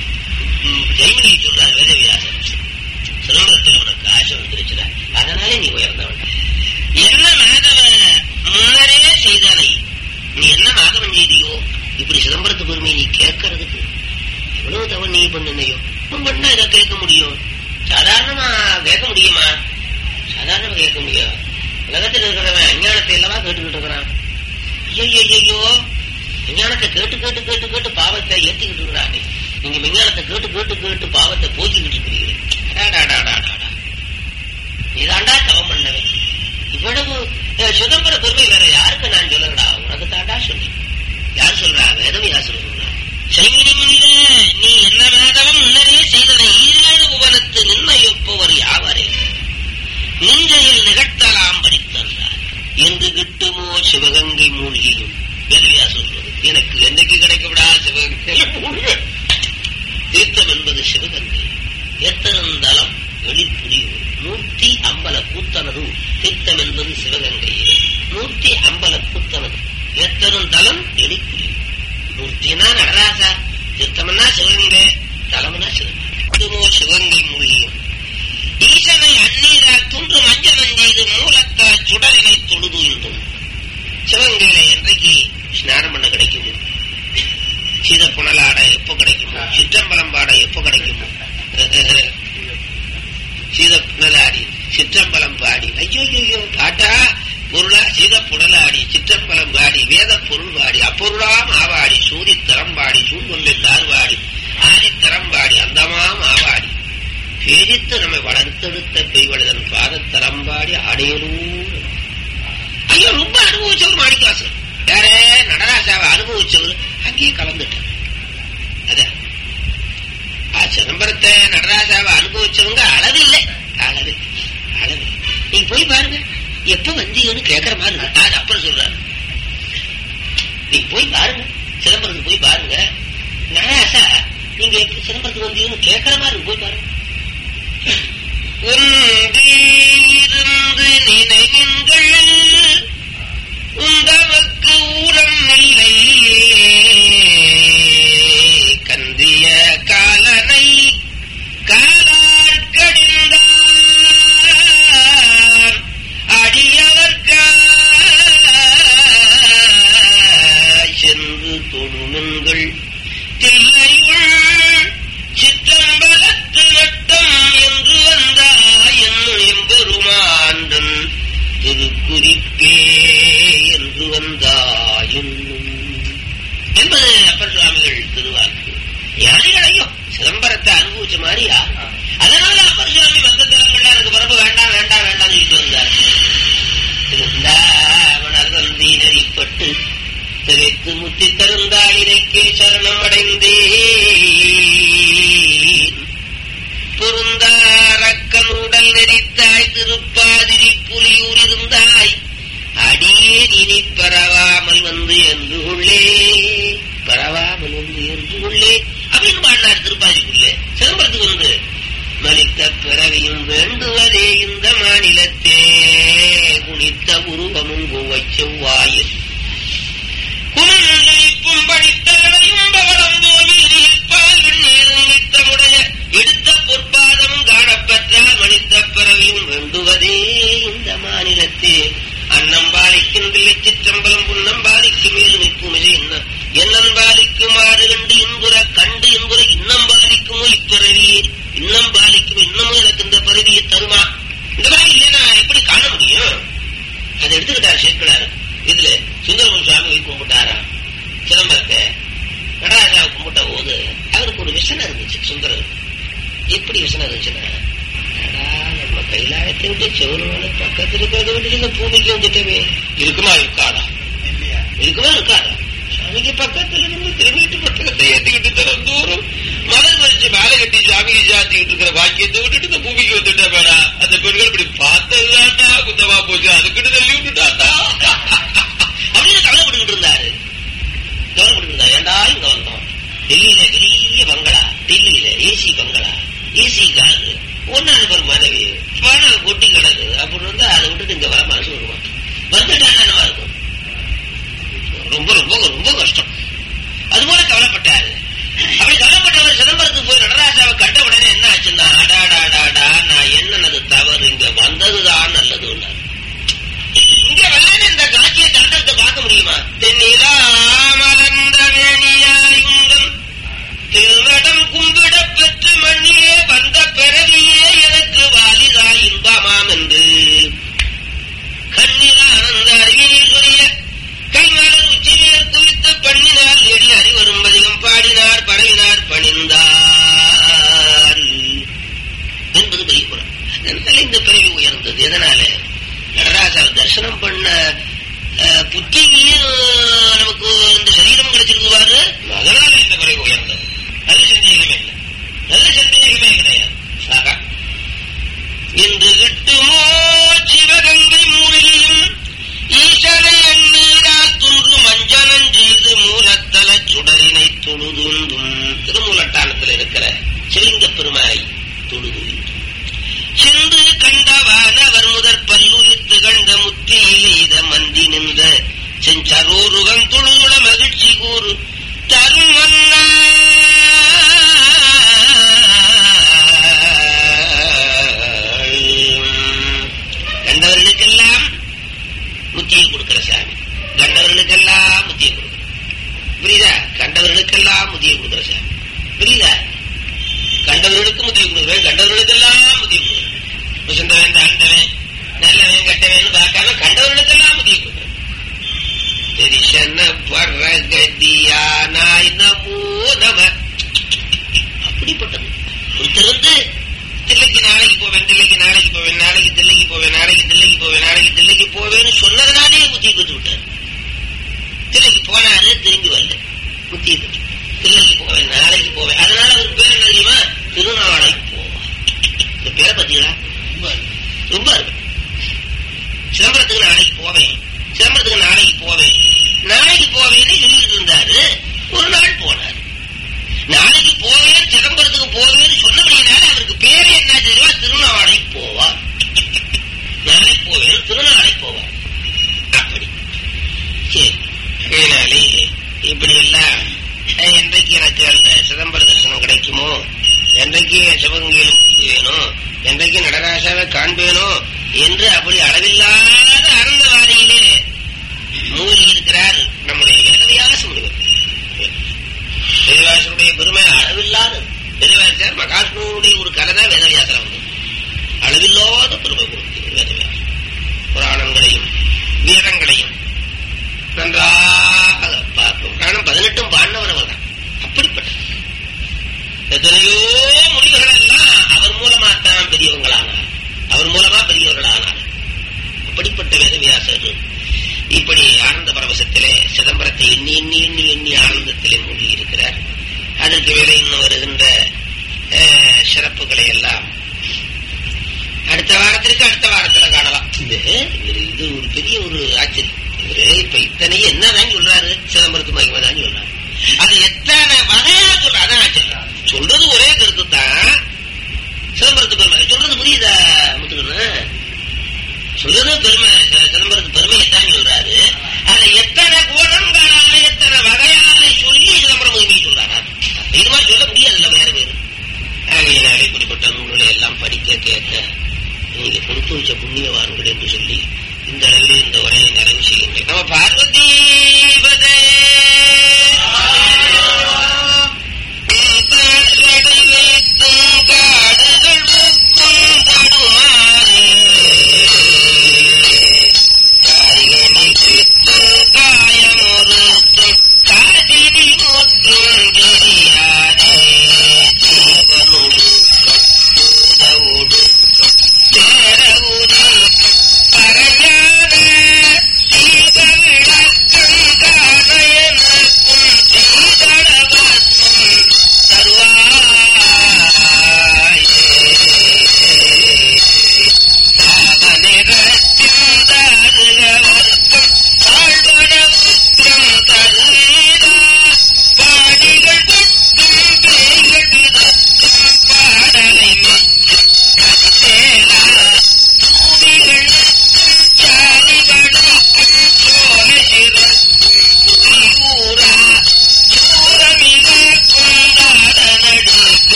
ம், ஜெய்மினி சொல்றார் வேதவியாசன் சிதம்பரத்தில் உனக்கு ஆசை வந்துருச்சுடா அதனாலே நீ உயர்ந்தவன் என்ன மாதவ முன்னரே செய்தானை நீ என்ன மாதவன் செய்தியோ இப்படி சிதம்பரத்து பெருமை நீ கேட்கறதுக்கு எவ்வளவு தவறு நீ பண்ணினையோ பண்ணா இதை கேட்க முடியும் சாதாரணமா கேட்க முடியுமா சாதாரணமா கேட்க முடியும் உலகத்தில் இருக்கிறவன் அஞ்ஞானத்தை அல்லவா கேட்டுக்கிட்டு இருக்கிறான் ஐயோ ஐயோ விஞ்ஞானத்தை கேட்டு கேட்டு கேட்டு கேட்டு பாவத்தை ஏத்திக்கிட்டு இருக்கிறானே நீங்க விஞ்ஞானத்தை கேட்டு கேட்டு கேட்டு பாவத்தை போக்கிக்கிட்டு இருக்கிறீங்க அடாடாடாடாடாடா. நீதாண்டா தவம் பண்ணவன் இவ்வளவு அஹ், சிதம்பர பெருமை வேற யாருக்கு நான் சொல்லலடா உனக்கு தாண்டா சொல்லி யார் சொல்றா வேதம் யார் சொல்றா செய்வினி முன்னிலே நீ என்ன வேதமும் முன்னரே செய்தனை ஈரேழு புவனத்து நின்மையொப்பவர் யாவரே நெஞ்சையில் நிகழ்த்தலாம் படித்தந்தார் என்று கிட்டுமோ சிவகங்கை மூழ்கியும் வேலையா சொல்றது எனக்கு என்னைக்கு கிடைக்கப்படா சிவகங்கை மூழ்க தீர்த்தம் என்பது சிவகங்கை எத்தனந்தலம் வெளிப்புரியூர் மூர்த்தி அம்பல கூத்தனது தீர்த்தம் என்பது சிவகங்கை மூர்த்தி அம்பல கூத்தனது எத்தனந்தலம் வெளிப்புரியூர் மூர்த்தினா நடராசா தீர்த்தம்னா சிவகங்கை தலம்னா சிவகங்கை வளர்த்தெடுத்த பெய்வழுதன் பாதத்தலம்பாடி ஆடையலூர் ஐயோ ரொம்ப அனுபவிச்சவர் மாணிக்கவாசன் யாரே நடராசாவை அனுபவிச்சவர் அங்கேயே கலந்துட்டார் அதான் ஆ, சிதம்பரத்தை நடராஜாவை அனுபவிச்சவங்க அளவில்லை அளவில்லை அளவில்லை நீங்க போய் பாருங்க எப்ப வந்தீங்கன்னு கேக்குற மாதிரி இருக்கு. அது அப்புறம் சொல்றாரு நீங்க போய் பாருங்க சிதம்பரத்துக்கு போய் பாருங்க நடராசா நீங்க எப்ப சிதம்பரத்துக்கு வந்தீங்கன்னு கேக்குற மாதிரி இருக்கு. போய் பாருங்க ஒன்றிருந்து நினைவுங்கள் உந்தவக்கு ஊரம் இல்லை கந்திய காலனை காலார் கடிந்தார் அடியவர்க்கா சென்று தொழுமென்கள் தில்லையுள் சிற்றம்பலத்து நட்டம் என்று வந்தாய் என்னும் எம்பெருமாண்டன் திருக்குறிப்பே என்று வந்தாயும் என்பது அப்பர் சுவாமிகள் திருவாக்கு ஞானிகளையும் சிதம்பரத்தை அனுபவிச்ச மாதிரியா அதனால அப்பர் சுவாமி பக்தத்தலங்கள்ல எனக்கு பிறப்பு வேண்டாம் வேண்டாம் வேண்டாம் சொல்லிட்டு வந்தார் இருந்தாவனர் தந்தி நெறிப்பட்டு திரைத்து முத்தி தருந்தாளினைக்கே சரணம் அடைந்தேன் பொருந்தாரக்கன் உடல் நெறித்தாய் திருப்பாதிரி புலியூர் இருந்தாய் அடியே இனி பரவாமல் வந்து என்று உள்ளே பரவாமல் வந்து என்று உள்ளே அப்படின்னு பாடினார் திருப்பாதிரிக்குள்ளே சிதம்பரத்துக்கு வந்து மலித்த பிறவியும் வேண்டுவதே இந்த மாநிலத்தே குனித்த உருவமும் கோவைச் செவ்வாயில் குமரனும் படித்தகளையும் பவளம் கோவில் இருப்பால் நேரும் நித்தமுடைய எடுத்த பொற்பாதமும் காணப்பெற்றால் மனித பிறவியும் வேண்டுவதே இந்த மாநிலத்தே அன்னம் பாலிக்கும் சிற்றம்பலம் புன்னம் பாலிக்கும் மேலும் இப்புமிசை என்ன என்னன் பாலிக்குமாறு கண்டு இன்புற கண்டு இன்புற இன்னம் பாலிக்குமோ இப்பிறவியே இன்னம் பாலிக்கும் இன்னமும் எனக்கு இந்த பிறவியை தருமா இந்த மாதிரி இல்லைன்னா எப்படி காண முடியும் அதை எடுத்துக்கிட்டார் சேர்க்கிறார் இதுல சுந்தரமன் சுவாமி போய் கும்பிட்டாராம் சிதம்பரத்தை நடராஜாவை கும்பிட்ட போது அவருக்கு ஒரு விஷனம் இருந்துச்சு சுந்தரர் எப்படி விஷனம் இருந்துச்சுன்னா அடா, நம்ம கைலாயத்தை விட்டு செவரோட பக்கத்துல இருக்கிறத விட்டு இந்த பூமிக்கு வந்துட்டவே இருக்குமா இருக்காதா இருக்குமா இருக்காதா சாமிக்கு பக்கத்துல இருந்து திருநீட்டு பக்கத்தை ஏத்திக்கிட்டு தர தூரம் மலர் வரிச்சு மேல கட்டி சாமிக்கு சாத்திக்கிட்டு இருக்கிற பாக்கியத்தை விட்டுட்டு இந்த பூமிக்கு வந்துட்டா வேடா அந்த பெண்கள் இப்படி பார்த்ததுதான்டா குத்தமா போச்சு அதுக்கிட்டு தள்ளி விட்டுட்டாண்டா அப்படின்னு கவலைப்பட்டுக்கிட்டு இருந்தாரு கவலைப்பட்டு இருந்தா ஏண்டா இங்க வந்தோம் டெல்லியில பெரிய பங்களா டெல்லியில ஏசி பங்களா ஏசி காரு ஒன்னாவது ஒரு மனைவி பணம் கொட்டி கிடக்கு அப்படின்னு வந்து அதை விட்டுட்டு இங்க வர மனசு வருவான் வந்துட்டா என்னவா இருக்கும் ரொம்ப ரொம்ப ரொம்ப கஷ்டம் அது போல கவலைப்பட்டாரு அப்படி கவலைப்பட்டவர் சிதம்பரத்துக்கு போய் நடராஜாவை கண்ட உடனே என்ன ஆச்சுன்னா அடாடாடாடா நான் என்னனது தவறு இங்க வந்ததுதான் நல்லதுன்னாரு இங்க வல்லாத இந்த காட்சியை தண்டத்தை பார்க்க முடியுமா தென்னிலா மலர்ந்த வேணியாயுங்கள் திருநடம் கும்பிடப் பெற்று மண்ணிலே வந்த பிறவியே எனக்கு வாலிதா இன்பமாம் என்று கண்ணில ஆனந்த அறிவியலுடைய கைமலர் உச்சிமேல் குவித்து பண்ணினார் எடி அறிவரும்பதிலும் பாடினார் பரவினார் பணிந்தார் என்பது பெரிய குணம் அதனால இந்த பிறவி உயர்ந்தது எதனால நடராஜாவை தரிசனம் பண்ண அஹ், புத்தியும் நமக்கு இந்த சரீரம் கிடைச்சிருக்கு பாரு அதனால இந்த பிறவி உயர்ந்தது நல்ல சந்தேகமே இல்லை நல்ல சந்தேகமே கிடையாது ஆகா. இன்று கிட்டுமோ சிவகங்கை மூலியும் ஈசனை எண்ணீரால் துன்று மஞ்சனம் செய்து மூலத்தல சுடரினை தொழுதுந்தும் திருமூலட்டானத்தில் இருக்கிற சிலிங்க பெருமானை தொழுதுந்தும் சென்று கண்டவானவர் முதற் பல்லுயிர்த்து கண்ட முத்தியில் எய்த மந்தி நின்ற செஞ்சரோருகம் துளுட மகிழ்ச்சி கூறு தரும் மன்னா கண்டவர்களுக்கெல்லாம் முத்தியை கொடுக்கிற சாமி கண்டவர்களுக்கெல்லாம் முத்தியை கொடுக்கிற புரியுதா கண்டவர்களுக்கெல்லாம் முத்தியை கொடுக்கிற சாமி புரியுதா கண்டவர்களுக்கு முத்தியை கொடுக்குறேன் கண்டவர்களுக்கெல்லாம் முத்தியை கொடுக்குறேன் வசந்தவன் தாழ்ந்தவன் நல்லவன் கெட்டவன் பார்க்காம கண்டவர்களுக்கெல்லாம் முத்தியை கொடுக்குறேன் தெரிசன பரகதியானாய் நமோ நம அப்படிப்பட்டது ஒருத்தர் வந்து தில்லைக்கு நாளைக்கு போவேன் போவேன் நாளைக்கு தில்லைக்கு போவேன் நாளைக்கு தில்லைக்கு போவேன்னு சொன்னதுனாலே புத்தி குத்து விட்டார் தில்லைக்கு போனாரு திரும்பி வரல புத்தி குத்து தில்லைக்கு போவேன் நாளைக்கு போவேன் அதனால அவருக்கு பேர் என்ன தெரியுமா திருநாளை போவார் இந்த பேரை பார்த்தீங்களா ரொம்ப இருக்கு சிதம்பரத்துக்கு நாளைக்கு போவேன் சிதம்பரத்துக்கு நாளைக்கு போவேன் நாளைக்கு போவேன்னு சொல்லிட்டு இருந்தாரு ஒரு நாள் போனார் நாளைக்கு போவேன் சிதம்பரத்துக்கு போவேன்னு சொன்னபடினால அவருக்கு பேரே என்ன தெரியுமா திருநாளை போவார் நாளைக்கு போவேன் திருநாளை போவார் அப்படி சரி அதனாலே இப்படி எல்லாம் அஹ், என்றைக்கு எனக்கு அந்த சிதம்பர தரிசனம் கிடைக்குமோ என்றைக்கு சிவகங்கையில் வேணும் என்றைக்கு நடராசாவை காண்பேனோ என்று அப்படி அளவில்லாத ஆனந்தவாதியிலே மூழ்கி இருக்கிறார் நம்முடைய வேதவியாச முனிவர் வேதவியாசனுடைய பெருமை அளவில்லாதது வேதவியாசர் மகாத்மாவுடைய ஒரு கலை தான் வேதவியாசம் வந்து அளவில்லாத பெருமை கொடுக்கிறது வேதவியாசம் புராணங்களையும் வீரங்களையும் நன்றாக பார்க்கும் புராணம் பதினெட்டும் பாண்டவர் அவர் தான் அப்படிப்பட்ட எத்தனையோ முடிவுகள் எல்லாம் அவர் மூலமா தான் பெரியவங்களானார் அவர் மூலமா பெரியவர்களானார் அப்படிப்பட்ட வேதவியாசர் இப்படி ஆனந்த பரவசத்திலே சிதம்பரத்தை எண்ணி எண்ணி எண்ணி எண்ணி ஆனந்தத்திலே மூழ்கி இருக்கிறார் அதற்கு மேலே இன்னும் வருகின்ற அஹ், சிறப்புகளை எல்லாம் அடுத்த வாரத்திற்கு அடுத்த வாரத்துல காணலாம் இது இது இது ஒரு பெரிய ஒரு ஆச்சரியம் இவரு இப்ப இத்தனையும் என்னதான் சொல்றாரு சிதம்பரத்து மகிமை தான் சொல்றாரு அது எத்தனை வகையா சொல்ற அதான் ஆச்சரியம் சொல்றது ஒரே கருத்து தான் சிதம்பரத்து பெருமை சொல்றது புரியுதா முத்துக்கண்ணு சொல்றது பெருமை சி- சிதம்பரத்து பெருமையை தான் சொல்றாரு அதை எத்தனை குணங்களால எத்தனை வகையால சொல்லி சிதம்பரம் மகிமையை சொல்றாரா இது மாதிரி சொல்ல முடியாதுல்ல வேற வேறு ஆகையினாலே இப்படிப்பட்ட நூல்களை எல்லாம் படிக்க கேட்க நீங்க கொடுத்து வச்ச புண்ணியவான்கள் என்று சொல்லி இந்த அளவில் இந்த உரையை நிறைவு செய்கின்றேன் நம்ம பார்வதி